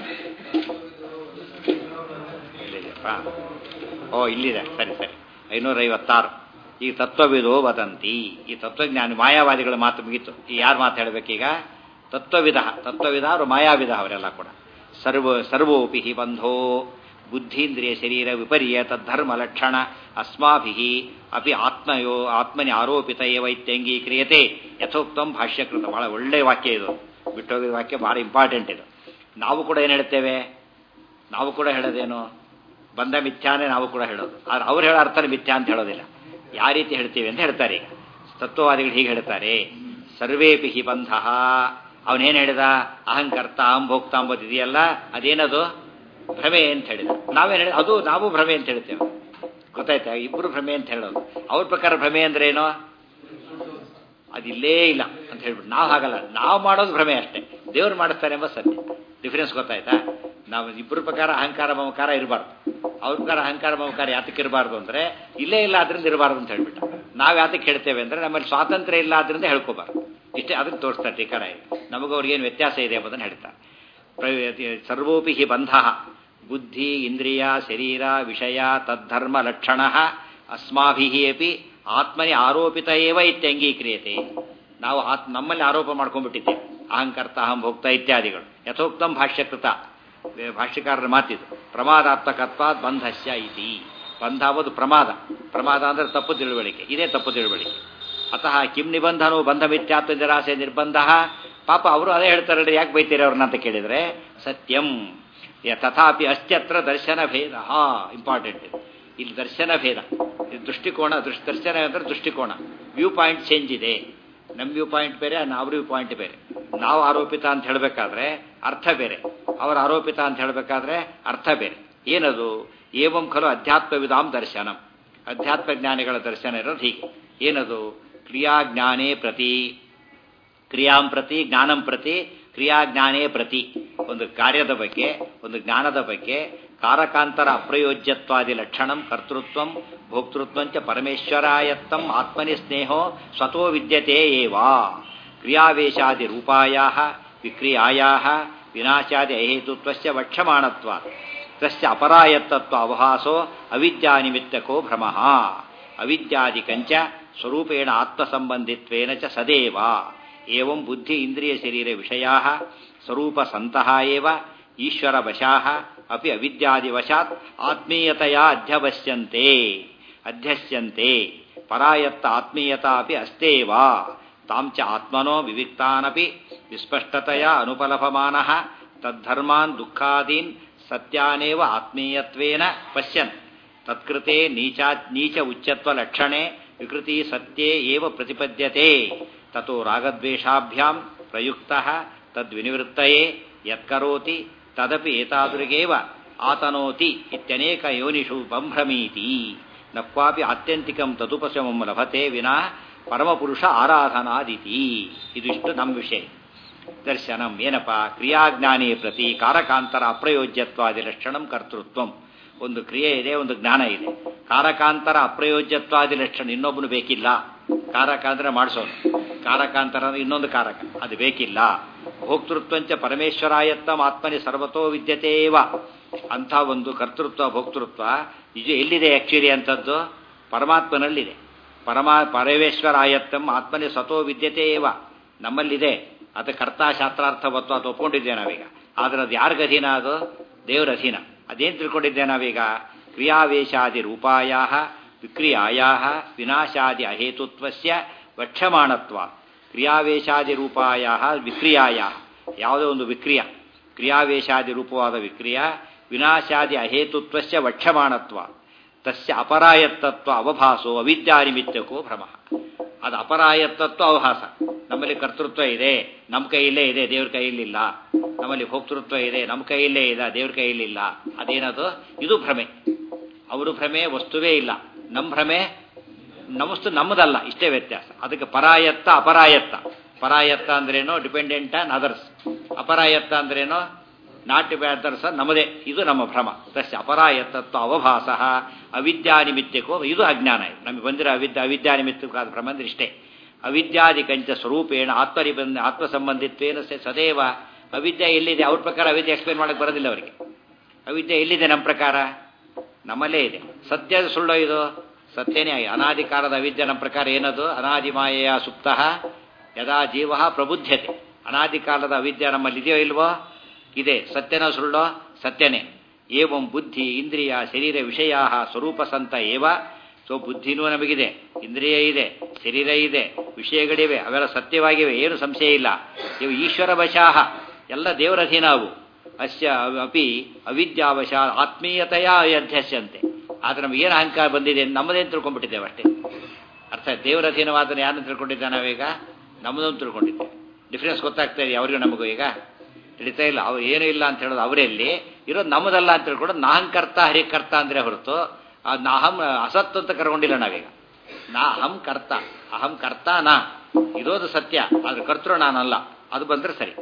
ಇಲ್ಲಿದೆಯಪ್ಪ ಓ ಇಲ್ಲಿದೆ ಸರಿ ಸರಿ ಐನೂರೈವತ್ತಾರು ಈ ತತ್ವವಿದೋ ವದಂತಿ ಈ ತತ್ವಜ್ಞಾನಿ ಮಾಯಾವಾದಿಗಳ ಮಾತು ಮುಗೀತು ಈ ಯಾರು ಮಾತು ಹೇಳಬೇಕೀಗ ತತ್ವವಿಧ ತತ್ವವಿಧ ಅವರು ಮಾಯಾವಿಧ ಅವರೆಲ್ಲ ಕೂಡ ಸರ್ವ ಸರ್ವೋಪಿ ಹಿ ಬಂಧೋ ಬುದ್ಧೀಂದ್ರಿಯ ಶರೀರ ವಿಪರ್ಯ ತದ್ಧರ್ಮ ಲಕ್ಷಣ ಅಸ್ಮಾಭಿ ಅಪಿ ಆತ್ಮಯೋ ಆತ್ಮನಿ ಆರೋಪಿತ ಏವ ಇತ್ಯಂಗೀಕ್ರಿಯತೆ ಯಥೋಕ್ತಂ ಭಾಷ್ಯಕೃತ ಬಹಳ ಒಳ್ಳೆಯ ವಾಕ್ಯ ಇದು ಬಿಟ್ಟೋಗಿದ ವಾಕ್ಯ ಬಹಳ ಇಂಪಾರ್ಟೆಂಟ್ ಇದು ನಾವು ಕೂಡ ಏನು ಹೇಳ್ತೇವೆ ನಾವು ಕೂಡ ಹೇಳೋದೇನು ಬಂದ ಮಿಥ್ಯಾನೇ ನಾವು ಕೂಡ ಹೇಳೋದು ಆದ್ರೆ ಅವ್ರು ಹೇಳೋ ಅರ್ಥನೇ ಮಿಥ್ಯಾ ಅಂತ ಹೇಳೋದಿಲ್ಲ ಯಾವ ರೀತಿ ಹೇಳ್ತೀವಿ ಅಂತ ಹೇಳ್ತಾರೆ ಈಗ ತತ್ವವಾದಿಗಳು ಹೀಗೆ ಹೇಳ್ತಾರೆ ಸರ್ವೇಪಿ ಹಿ ಬಂಧ ಅವನೇನು ಹೇಳಿದ ಅಹಂಕರ್ತ ಅಹಂಭೋಕ್ತ ಅಂಬೋದು ಇದೆಯಲ್ಲ ಅದೇನದು ಭ್ರಮೆ ಅಂತ ಹೇಳಿದ ನಾವೇನು ಹೇಳಿ ಅದು ನಾವು ಭ್ರಮೆ ಅಂತ ಹೇಳ್ತೇವೆ ಗೊತ್ತಾಯ್ತಾ ಇಬ್ಬರು ಭ್ರಮೆ ಅಂತ ಹೇಳೋದು ಅವ್ರ ಪ್ರಕಾರ ಭ್ರಮೆ ಅಂದ್ರೆ ಏನು ಅದಿಲ್ಲೇ ಇಲ್ಲ ಅಂತ ಹೇಳ್ಬಿಟ್ಟು ನಾವು ಹಾಗಲ್ಲ ನಾವು ಮಾಡೋದು ಭ್ರಮೆ ಅಷ್ಟೇ ದೇವ್ರು ಮಾಡಿಸ್ತಾರೆ ಎಂಬ ಸತ್ಯ ಡಿಫರೆನ್ಸ್ ಗೊತ್ತಾಯ್ತಾ ನಾವು ಇಬ್ಬರ ಪ್ರಕಾರ ಅಹಂಕಾರ ಮಮಕಾರ ಇರಬಾರ್ದು ಅವ್ರ ಪ್ರಕಾರ ಅಹಂಕಾರ ಮಮಕಾರ ಯಾತಕ್ಕೆ ಇರಬಾರ್ದು ಅಂದ್ರೆ ಇಲ್ಲೇ ಇಲ್ಲ ಅದರಿಂದ ಇರಬಾರ್ದು ಅಂತ ಹೇಳ್ಬಿಟ್ಟ ನಾವು ಯಾತಕ್ಕೆ ಹೇಳ್ತೇವೆ ಅಂದ್ರೆ ನಮ್ಮಲ್ಲಿ ಸ್ವಾತಂತ್ರ್ಯ ಇಲ್ಲ ಅದರಿಂದ ಹೇಳ್ಕೋಬಾರ್ದು ಇಷ್ಟೇ ಅದನ್ನ ತೋರಿಸ್ತಾರೆ ಟೀಕಾರ ನಮಗೂ ಅವ್ರಿಗೇನು ವ್ಯತ್ಯಾಸ ಇದೆ ಎಂಬುದನ್ನು ಹೇಳ್ತಾರೆ ಸರ್ವೋಪಿ ಹಿ ಬಂಧ ಬುದ್ಧಿ ಇಂದ್ರಿಯ ಶರೀರ ವಿಷಯ ತದ್ಧರ್ಮ ಲಕ್ಷಣ ಅಸ್ಮಾಭಿ ಅಪಿ ಆತ್ಮನಿ ಆರೋಪಿತ ಏವ ಇತ್ಯಂಗೀಕ್ರಿಯತೆ ನಾವು ಆತ್ ನಮ್ಮಲ್ಲಿ ಆರೋಪ ಮಾಡ್ಕೊಂಡ್ಬಿಟ್ಟಿದ್ದೇವೆ ಅಹಂಕರ್ತ ಅಹಂ ಭೋಕ್ತ ಇತ್ಯಾದಿಗಳು ಯಥೋಕ್ತಂ ಭಾಷ್ಯಕೃತ ಭಾಷ್ಯಕಾರರ ಮಾತಿದು ಪ್ರಮಾದಾತ್ಮಕತ್ವ ಬಂಧಸ್ಯ ಇತಿ ಬಂಧ ಅಂಬುದು ಪ್ರಮಾದ ಪ್ರಮಾದ ಅಂದರೆ ತಪ್ಪು ತಿಳುವಳಿಕೆ ಇದೇ ತಪ್ಪು ತಿಳುವಳಿಕೆ ಅತಃ ಕಿಂ ನಿಬಂಧನೋ ಬಂಧ ಮಿಥ್ಯಾತ್ವ ನಿರಾಸೆ ನಿರ್ಬಂಧ ಪಾಪ ಅವರು ಅದೇ ಹೇಳ್ತಾರೆ ಯಾಕೆ ಬೈತೀರಿ ಅವ್ರನ್ನ ಅಂತ ಕೇಳಿದರೆ ಸತ್ಯಂ ತಥಾಪಿ ಅಸ್ತ್ಯತ್ರ ದರ್ಶನ ಭೇದ ಇಂಪಾರ್ಟೆಂಟ್ ಇದು ಇಲ್ಲಿ ದರ್ಶನ ಭೇದ ಇದು ದೃಷ್ಟಿಕೋನ ದೃಷ್ಟಿ ದರ್ಶನ ಅಂದರೆ ದೃಷ್ಟಿಕೋನ ವ್ಯೂ ಪಾಯಿಂಟ್ ಚೇಂಜ್ ಇದೆ ನಮ್ಮ ವ್ಯೂ ಪಾಯಿಂಟ್ ಬೇರೆ ಅವ್ರ ವ್ಯೂ ಪಾಯಿಂಟ್ ಬೇರೆ ನಾವು ಆರೋಪಿತ ಅಂತ ಹೇಳಬೇಕಾದ್ರೆ ಅರ್ಥ ಬೇರೆ ಅವರ ಆರೋಪಿತ ಅಂತ ಹೇಳಬೇಕಾದ್ರೆ ಅರ್ಥ ಬೇರೆ ಏನದು ಏವಂ ಖಲು ಅಧ್ಯಾತ್ಮ ವಿಧಾಂ ದರ್ಶನಂ ಅಧ್ಯಾತ್ಮ ಜ್ಞಾನಿಗಳ ದರ್ಶನ ಇರೋದು ಹೀಗೆ ಏನದು ಕ್ರಿಯಾಜ್ಞಾನೇ ಪ್ರತಿ ಕ್ರಿಯಾಂ ಪ್ರತಿ ಜ್ಞಾನಂ ಪ್ರತಿ ಕ್ರಿಯಾಜ್ಞಾನೇ ಪ್ರತಿ ಒಂದು ಕಾರ್ಯದ ಬಗ್ಗೆ ಒಂದು ಜ್ಞಾನದ ಬಗ್ಗೆ ಕಾರಕಾಂತರ ಅಪ್ರಯೋಜ್ಯತ್ವಾದಿ ಲಕ್ಷಣಂ ಕರ್ತೃತ್ವಂ ಭೋಕ್ತೃತ್ವಂಚ ಪರಮೇಶ್ವರಾಯತ್ತಂ ಆತ್ಮನಿ ಸ್ನೇಹೋ ಸ್ವತೋ ವಿದ್ಯತೆ ಏವ ಕ್ರಿಯಾವೇಶಾದಿ ರೂಪಾಯಾ ವಿಕ್ರಿಯಾಯಾ ವಿನಾಶಾದಿ ಅಹೇತುತ್ವಸ್ಯ ವಕ್ಷಮಾಣತ್ವಾತ್ ತಸ್ಯ ಅಪರಾಯತ್ತತ್ವ ಅವಹಾಸೋ ಅವಿದ್ಯಾನಿಮಿತ್ತಕೋ ಭ್ರಮಃ ಅವಿದ್ಯಾದಿಕಂಚ ಸ್ವರೂಪೇಣ ಆತ್ಮಸಂಬಂಧಿತ್ವೇನ ಚ ಸದೇವ ಏವಂ ಬುದ್ಧಿ ಇಂದ್ರಿಯ ಶರೀರ ವಿಷಯಾ ಸ್ವರೂಪ ಸಂತಹ ಏವ ಈಶ್ವರ ವಶಾಃ ಅಪಿ ಅವಿದ್ಯಾದಿವಶಾತ್ ಆತ್ಮೀಯತೆಯ ಅಧ್ಯವಶ್ಯಂತೆ ಅಧ್ಯಸ್ಯಂತೆ ಪರಾಯತ್ತ ಆತ್ಮೀಯತಾ ಅಪಿ ಅಸ್ತೇವ ತಾಂ ಚ ಆತ್ಮನೋ ವಿವಿಕ್ತಾನಪಿ ವಿಸ್ಪಷ್ಟತೆಯ ಅನುಪಲಭಮಾನಃ ತದ್ಧರ್ಮಾನ್ ದುಃಖಾದೀನ್ ಸತ್ಯಾನೇವ ಆತ್ಮೀಯತ್ವೇನ ಪಶ್ಯನ್ ತತ್ಕೃತೆ ನೀಚಾ ನೀಚ ಉಚ್ಚತ್ವ ಲಕ್ಷಣೆ ವಿಕೃತಿ ಸತ್ಯೇ ಏವ ಪ್ರತಿಪದ್ಯತೆ ತतो ರಾಗದ್ವೇಷಾಭ್ಯಾಂ ಪ್ರಯುಕ್ತಃ ತದ್ವಿನಿವೃತ್ತಯೇ ಯತ್ಕರೋತಿ ತದಪಿ ಏತಾದೃಗೇವ ಆತನೋತಿ ಇತ್ಯನೇಕ ಯೋನಿಷು ಬಂಭ್ರಮೀತಿ ನ ಕ್ವಾಪಿ ಆತ್ಯಂತಿಕಂ ತದುಪಶಮಂ ಲಭತೆ ವಿನಾ ಪರಮಪುರುಷ ಆರಾಧನಾದಿತಿ ಇದಿಷ್ಟು ನಮ್ಮ ವಿಷಯ ದರ್ಶನಂ ಏನಪ್ಪ ಕ್ರಿಯಾಜ್ಞಾನಿ ಪ್ರತಿ ಕಾರಕಾಂತರ ಅಪ್ರಯೋಜ್ಯತ್ವಾದಿ ಲಕ್ಷಣಂ ಕರ್ತೃತ್ವಂ ಒಂದು ಕ್ರಿಯೆ ಇದೆ ಒಂದು ಜ್ಞಾನ ಇದೆ ಕಾರಕಾಂತರ ಅಪ್ರಯೋಜ್ಯತ್ವಾದಿ ಲಕ್ಷಣ ಇನ್ನೊಬ್ಬನು ಬೇಕಿಲ್ಲ ಕಾರಕ ಅಂದ್ರೆ ಮಾಡಿಸೋನು ಕಾರಕಾಂತರ ಅಂದ್ರೆ ಇನ್ನೊಂದು ಕಾರಕ ಅದು ಬೇಕಿಲ್ಲ ಭೋಕ್ತೃತ್ವಂಚ ಪರಮೇಶ್ವರಾಯತ್ತಂ ಆತ್ಮನಿ ಸರ್ವತೋ ವಿದ್ಯತೇವ ಅಂಥ ಒಂದು ಕರ್ತೃತ್ವ ಭೋಕ್ತೃತ್ವ ಇದು ಎಲ್ಲಿದೆ ಆಕ್ಚುಲಿ ಅಂತದ್ದು ಪರಮಾತ್ಮನಲ್ಲಿದೆ ಪರಮಾ ಪರಮೇಶ್ವರಾಯತ್ತಂ ಆತ್ಮನಿ ಸ್ವತೋ ವಿದ್ಯತೇವ ನಮ್ಮಲ್ಲಿದೆ ಅದು ಕರ್ತಾ ಶಾಸ್ತ್ರಾರ್ಥವತ್ತು ಅದು ಒಪ್ಕೊಂಡಿದ್ದೆ ನಾವೀಗ ಆದ್ರೆ ಅದು ಯಾರಿಗ ಅಧೀನ ಅದು ದೇವರ ಅಧೀನ ಅದೇನು ತಿಳ್ಕೊಂಡಿದ್ದೆ ನಾವೀಗ ಕ್ರಿಯಾವೇಶಾದಿ ರೂಪಾಯ ವಿಕ್ರಿಯಾಯಾ ವಿನಾಶಾದಿ ಅಹೇತುತ್ವಸ್ಯ ವಕ್ಷಮಾಣತ್ವ ಕ್ರಿಯಾವೇಶಾದಿ ರೂಪಾಯ ವಿಕ್ರಿಯಾಯ ಯಾವುದೋ ಒಂದು ವಿಕ್ರಿಯ ಕ್ರಿಯಾವೇಶಾದಿ ರೂಪವಾದ ವಿಕ್ರಿಯ ವಿನಾಶಾದಿ ಅಹೇತುತ್ವಸ್ಯ ವಕ್ಷಮಾಣತ್ವ ತಸ್ಯ ಅಪರಾಯತ್ತತ್ವ ಅವಭಾಸೋ ಅವಿದ್ಯಾನಿಮಿತ್ತಕೋ ಭ್ರಮ ಅದು ಅಪರಾಯತ್ತತ್ವ ಅವಭಾಸ ನಮ್ಮಲ್ಲಿ ಕರ್ತೃತ್ವ ಇದೆ ನಮ್ಮ ಕೈಯಲ್ಲೇ ಇದೆ ದೇವ್ರ ಕೈಯಲ್ಲಿಲ್ಲ ನಮ್ಮಲ್ಲಿ ಭೋಕ್ತೃತ್ವ ಇದೆ ನಮ್ಮ ಕೈಯಲ್ಲೇ ಇದೆ ದೇವ್ರ ಕೈಯಲ್ಲಿಲ್ಲ ಅದೇನದು ಇದು ಭ್ರಮೆ ಅವರು ಭ್ರಮೆ ವಸ್ತುವೇ ಇಲ್ಲ ನಮ್ಮ ಭ್ರಮೆ ನಮಸ್ತು ನಮ್ಮದಲ್ಲ ಇಷ್ಟೇ ವ್ಯತ್ಯಾಸ ಅದಕ್ಕೆ ಪರಾಯತ್ತ ಅಪರಾಯತ್ತ ಪರಾಯತ್ತ ಅಂದ್ರೇನೋ ಡಿಪೆಂಡೆಂಟ್ ಆನ್ ಅದರ್ಸ್ ಅಪರಾಯತ್ತ ಅಂದ್ರೇನೋ ನಾಟ್ ಅದರ್ಸ್ ನಮ್ಮದೇ ಇದು ನಮ್ಮ ಭ್ರಮ ತಸ್ಯ ಅಪರಾಯತ್ತತ್ವ ಅವಭಾಸ ಅವಿದ್ಯಾನಿಮಿತ್ತಕ್ಕೋ ಇದು ಅಜ್ಞಾನ ಇದು ನಮಗೆ ಬಂದಿರೋ ಅವಿದ್ಯ ಅವಿದ್ಯಾನಿಮಿತ್ತಕ್ಕಾದ ಭ್ರಮ ಅಂದ್ರೆ ಇಷ್ಟೇ ಅವಿದ್ಯಾದಿ ಕಂಚ ಸ್ವರೂಪೇಣ ಆತ್ಮರಿ ಬಂದ ಆತ್ಮ ಸಂಬಂಧಿತ್ವೇನ ಸದೇವ ಅವಿದ್ಯೆ ಎಲ್ಲಿದೆ ಅವ್ರ ಪ್ರಕಾರ ಅವಿದ್ಯೆ ಎಕ್ಸ್ಪ್ಲೇನ್ ಮಾಡಕ್ಕೆ ಬರೋದಿಲ್ಲ ಅವರಿಗೆ ಅವಿದ್ಯೆ ಎಲ್ಲಿದೆ ನಮ್ಮ ಪ್ರಕಾರ ನಮ್ಮಲ್ಲೇ ಇದೆ ಸತ್ಯದ ಸುಳ್ಳು ಇದು ಸತ್ಯನೇ ಅನಾದಿ ಕಾಲದ ಅವಿದ್ಯೆ ನಮ್ಮ ಪ್ರಕಾರ ಏನದು ಅನಾದಿ ಮಾಯೆಯ ಸುಪ್ತ ಯದಾ ಜೀವ ಪ್ರಬುದ್ಧತೆ ಅನಾದಿ ಕಾಲದ ಅವಿದ್ಯೆ ನಮ್ಮಲ್ಲಿ ಇದೆಯೋ ಇಲ್ವೋ ಇದೆ ಸತ್ಯನ ಸುಳ್ಳೋ ಸತ್ಯನೇ ಏವಂ ಬುದ್ಧಿ ಇಂದ್ರಿಯ ಶರೀರ ವಿಷಯ ಸ್ವರೂಪ ಸಂತ ಏವ ಸೊ ಬುದ್ಧಿನೂ ನಮಗಿದೆ ಇಂದ್ರಿಯ ಇದೆ ಶರೀರ ಇದೆ ವಿಷಯಗಳಿವೆ ಅವೆಲ್ಲ ಸತ್ಯವಾಗಿವೆ ಏನು ಸಂಶಯ ಇಲ್ಲ ಇವು ಈಶ್ವರ ವಶಾಹ ಎಲ್ಲ ದೇವರ ಅಧೀನ ಅವು ಅಸ್ಯ ಅಪಿ ಅವಿದ್ಯಾವಶ ಆತ್ಮೀಯತೆಯ ಅಧ್ಯಸ್ಯಂತೆ ಆದರೆ ನಮ್ಗೆ ಏನು ಅಹಂಕಾರ ಬಂದಿದೆ ನಮ್ಮದೇನು ತಿಳ್ಕೊಂಡ್ಬಿಟ್ಟಿದ್ದೇವೆ ಅಷ್ಟೇ ಅರ್ಥ ದೇವರ ಅಧೀನವಾದನ್ನು ಯಾರನ್ನು ತಿಳ್ಕೊಂಡಿದ್ದ ನಾವೀಗ ನಮ್ಮದೊಂದು ತಿಳ್ಕೊಂಡಿದ್ದೇವೆ ಡಿಫ್ರೆನ್ಸ್ ಗೊತ್ತಾಗ್ತಾ ಇದೆ ಅವ್ರಿಗೂ ನಮಗೂ ಈಗ ಹಿಡಿತಾ ಇಲ್ಲ ಅವ್ರು ಏನೂ ಇಲ್ಲ ಅಂತ ಹೇಳೋದು ಅವರಲ್ಲಿ ಇರೋದು ನಮ್ಮದಲ್ಲ ಅಂತ ತಿಳ್ಕೊಂಡು ನಾಹಂಕರ್ತ ಹರಿಕರ್ತ ಅಂದರೆ ಹೊರತು ಅಹಂ ಅಸತ್ತು ಅಂತ ಕರ್ಕೊಂಡಿಲ್ಲ ನಾವೀಗ ನಾ ಅಹಂ ಕರ್ತ ಅಹಂ ಕರ್ತ ನಾ ಇರೋದು ಸತ್ಯ ಆದ್ರೆ ಕರ್ತೃ ನಾನಲ್ಲ ಅದು ಬಂದ್ರೆ ಸರಿ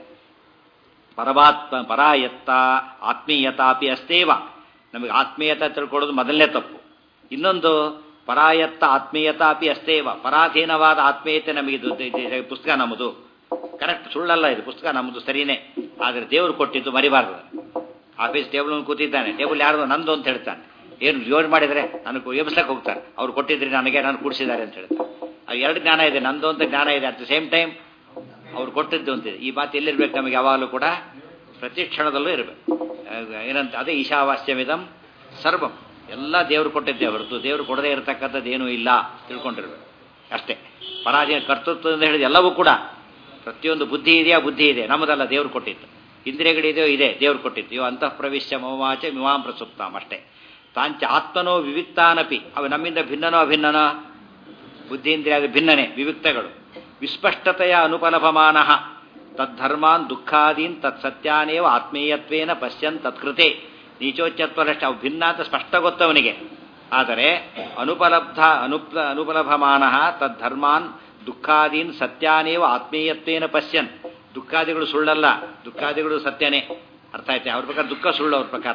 ಪರಮಾತ್ಮ ಪರಾಯತ್ತ ಆತ್ಮೀಯತಾಪಿ ಅಸ್ತೇವ ನಮಗೆ ಆತ್ಮೀಯತೆ ತಿಳ್ಕೊಳ್ಳೋದು ಮೊದಲನೇ ತಪ್ಪು ಇನ್ನೊಂದು ಪರಾಯತ್ತ ಆತ್ಮೀಯತಾಪಿ ಅಸ್ತೇವ ಪರಾಧೀನವಾದ ಆತ್ಮೀಯತೆ ನಮಗೆ ಇದು ಪುಸ್ತಕ ನಮ್ಮದು ಕರೆಕ್ಟ್ ಸುಳ್ಳಲ್ಲ ಇದು ಪುಸ್ತಕ ನಮ್ಮದು ಸರಿನೇ ಆದರೆ ದೇವರು ಕೊಟ್ಟಿದ್ದು ಮರಿಬಾರ್ದು ಆಫೀಸ್ ಟೇಬಲ್ ಕೂತಿದ್ದಾನೆ ಟೇಬಲ್ ಯಾರ್ದು ನಂದು ಅಂತ ಹೇಳ್ತಾನೆ ಏನು ಜೋರು ಮಾಡಿದರೆ ನನಗೆ ಎಬ್ಸ್ಲಕ್ಕೆ ಹೋಗ್ತಾರೆ ಅವ್ರು ಕೊಟ್ಟಿದ್ರಿ ನನಗೆ ನಾನು ಕೂಡಿಸಿದ್ದಾರೆ ಅಂತ ಹೇಳ್ತಾರೆ ಅದು ಎರಡು ಜ್ಞಾನ ಇದೆ ನಂದು ಅಂತ ಜ್ಞಾನ ಇದೆ ಅಟ್ ದ ಸೇಮ್ ಟೈಮ್ ಅವ್ರು ಕೊಟ್ಟಿದ್ದು ಅಂತಿದೆ ಈ ಮಾತು ಎಲ್ಲಿರ್ಬೇಕು ನಮಗೆ ಯಾವಾಗಲೂ ಕೂಡ ಪ್ರತಿ ಕ್ಷಣದಲ್ಲೂ ಇರಬೇಕು ಏನಂತ ಅದೇ ಈಶಾವಾಸ್ಯಮಿದಂ ಸರ್ವಂ ಎಲ್ಲ ದೇವರು ಕೊಟ್ಟಿದ್ದೆ ಹೊರತು ದೇವರು ಕೊಡದೇ ಇರತಕ್ಕಂಥದ್ದು ಏನೂ ಇಲ್ಲ ತಿಳ್ಕೊಂಡಿರ್ಬೇಕು ಅಷ್ಟೇ ಪರಾಜಯ ಕರ್ತೃತ್ವದಿಂದ ಹೇಳಿದ ಎಲ್ಲವೂ ಕೂಡ ಪ್ರತಿಯೊಂದು ಬುದ್ಧಿ ಇದೆಯಾ ಬುದ್ಧಿ ಇದೆ ನಮ್ಮದಲ್ಲ ದೇವ್ರು ಕೊಟ್ಟಿತ್ತು ಇಂದ್ರಿಯಗಳಿದೆಯೋ ಇದೆ ದೇವ್ರು ಕೊಟ್ಟಿತ್ತು ಇವು ಅಂತಃ ಪ್ರವಿಶ್ಯ ಮಮವಾಚ ಮಿಮಾಂ ಪ್ರಸುಪ್ತಾಂ ಅಷ್ಟೇ ತಾಂಚ ಆತ್ಮನೋ ವಿವಿಕ್ತಾನಪಿ ಅವು ನಮ್ಮಿಂದ ಭಿನ್ನನೋ ಅಭಿನ್ನನೋ ಬುದ್ಧೀಂದ್ರಿಯ ಭಿನ್ನನೆ ವಿವಿಕ್ತಗಳು ವಿಸ್ಪಷ್ಟತೆಯ ಅನುಪಲಭಮಾನ ತದ್ಧರ್ಮಾನ್ ದುಃಖಾದೀನ್ ತತ್ಸತ್ಯಾನೇವ ಆತ್ಮೀಯತ್ವೇನ ಪಶ್ಯನ್ ತತ್ಕೃತೆ ನೀಚೋಚ್ಚತ್ವರಷ್ಟು ಅವು ಭಿನ್ನ ಅಂತ ಸ್ಪಷ್ಟ ಗೊತ್ತವನಿಗೆ ಆದರೆ ಅನುಪಲಬ್ಧ ಅನುಪ್ಲ ಅನುಪಲಭಮಾನ ತದ್ಧರ್ಮಾನ್ ದುಃಖಾದೀನ್ ಸತ್ಯಾನೇವ ಆತ್ಮೀಯತ್ವೇನ ಪಶ್ಯನ್ ದುಃಖಾದಿಗಳು ಸುಳ್ಳಲ್ಲ ದುಃಖಾದಿಗಳು ಸತ್ಯನೇ ಅರ್ಥ ಆಯ್ತೆ ಅವ್ರ ಪ್ರಕಾರ ದುಃಖ ಸುಳ್ಳು ಅವ್ರ ಪ್ರಕಾರ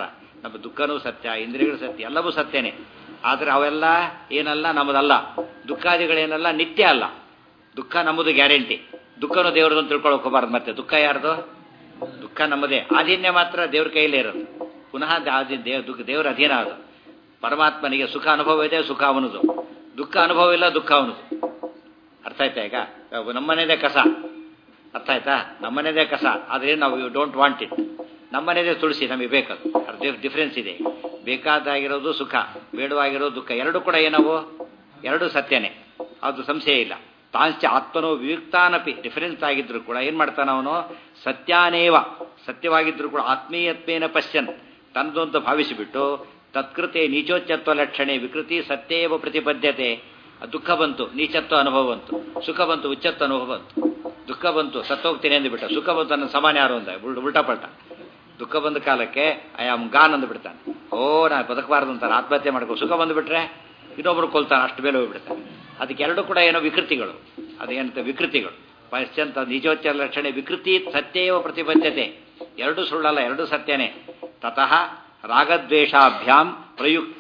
ನಮ್ಮ ದುಃಖನೂ ಸತ್ಯ ಇಂದ್ರಿಯಗಳು ಸತ್ಯ ಎಲ್ಲವೂ ಸತ್ಯನೇ ಆದರೆ ಅವೆಲ್ಲ ಏನಲ್ಲ ನಮ್ಮದಲ್ಲ ದುಃಖಾದಿಗಳೇನಲ್ಲ ನಿತ್ಯ ಅಲ್ಲ ದುಃಖ ನಮ್ಮದು ಗ್ಯಾರಂಟಿ ದುಃಖನೂ ದೇವ್ರದ್ದು ಅಂತ ತಿಳ್ಕೊಳಕ್ ಹೋಗ್ಬಾರ್ದು ಮತ್ತೆ ದುಃಖ ಯಾರ್ದು ದುಃಖ ನಮ್ಮದೇ ಆಧೀನ್ಯ ಮಾತ್ರ ದೇವ್ರ ಕೈಲೇ ಇರೋದು ಪುನಃ ಆದಿ ದೇವ್ ದುಃಖ ದೇವರ ಅಧೀನ ಅದು ಪರಮಾತ್ಮನಿಗೆ ಸುಖ ಅನುಭವ ಇದೆ ಸುಖ ಅವನದು ದುಃಖ ಅನುಭವ ಇಲ್ಲ ದುಃಖ ಅವನದು ಅರ್ಥ ಆಯ್ತಾ ಈಗ ನಮ್ಮನೇದೇ ಕಸ ಅರ್ಥ ಆಯ್ತಾ ನಮ್ಮನೇದೇ ಕಸ ಆದರೆ ನಾವು ಯು ಡೋಂಟ್ ವಾಂಟ್ ಇಟ್ ನಮ್ಮನೇದೇ ತುಳಸಿ ನಮಗೆ ಬೇಕದು ಅದು ಡಿಫ್ರೆನ್ಸ್ ಇದೆ ಬೇಕಾದಾಗಿರೋದು ಸುಖ ಬೇಡವಾಗಿರೋದು ದುಃಖ ಎರಡು ಕೂಡ ಏನವು ಎರಡು ಸತ್ಯನೇ ಅದು ಸಂಶಯ ಇಲ್ಲ ತಾಂಚ ಆತ್ಮನೋ ವಿಯುಕ್ತಾನಪಿ ಡಿಫರೆನ್ಸ್ ಆಗಿದ್ರು ಕೂಡ ಏನ್ ಮಾಡ್ತಾನ ಅವನು ಸತ್ಯಾನೇವ ಸತ್ಯವಾಗಿದ್ರು ಕೂಡ ಆತ್ಮೀಯತ್ವೇನ ಪಶ್ಯನ್ ತನ್ನದು ಅಂತ ಭಾವಿಸಿಬಿಟ್ಟು ತತ್ಕೃತೆ ನೀಚೋಚ್ಚತ್ವ ಲಕ್ಷಣೆ ವಿಕೃತಿ ಸತ್ಯೇವ ಪ್ರತಿಬದ್ಧತೆ ದುಃಖ ಬಂತು ನೀಚತ್ವ ಅನುಭವ ಬಂತು ಸುಖ ಬಂತು ಉಚ್ಚತ್ವ ಅನುಭವ ಬಂತು ದುಃಖ ಬಂತು ಸತ್ತೋಗ್ತೀನಿ ಅಂದ್ಬಿಟ್ಟ ಸುಖ ಬಂತು ನನ್ನ ಸಮಾನ ಯಾರು ಅಂದ ಉಲ್ಟಾ ಪಲ್ಟ ದುಃಖ ಬಂದ ಕಾಲಕ್ಕೆ ಐ ಆಮ್ ಗಾನ್ ಅಂದ್ಬಿಡ್ತಾನೆ ಓ ನಾ ಬದುಕಬಾರ್ದು ಅಂತಾನೆ ಆತ್ಮಹತ್ಯೆ ಮಾಡ್ಕೊ ಸುಖ ಬಂದುಬಿಟ್ರೆ ಇನ್ನೊಬ್ರು ಕೊಲ್ತಾನೆ ಅಷ್ಟು ಮೇಲೆ ಹೋಗ್ಬಿಡ್ತಾನೆ ಅದಕ್ಕೆ ಎರಡು ಕೂಡ ಏನೋ ವಿಕೃತಿಗಳು ಅದೇನಂತ ವಿಕೃತಿಗಳು ಪಶ್ಚಂತ ನಿಜೋಚ್ಚ ಲಕ್ಷಣೆ ವಿಕೃತಿ ಸತ್ಯೇವ ಪ್ರತಿಬದ್ಧತೆ ಎರಡು ಸುಳ್ಳಲ್ಲ ಎರಡು ಸತ್ಯನೇ ತತಃ ರಾಗದ್ವೇಷಾಭ್ಯಾಂ ಪ್ರಯುಕ್ತ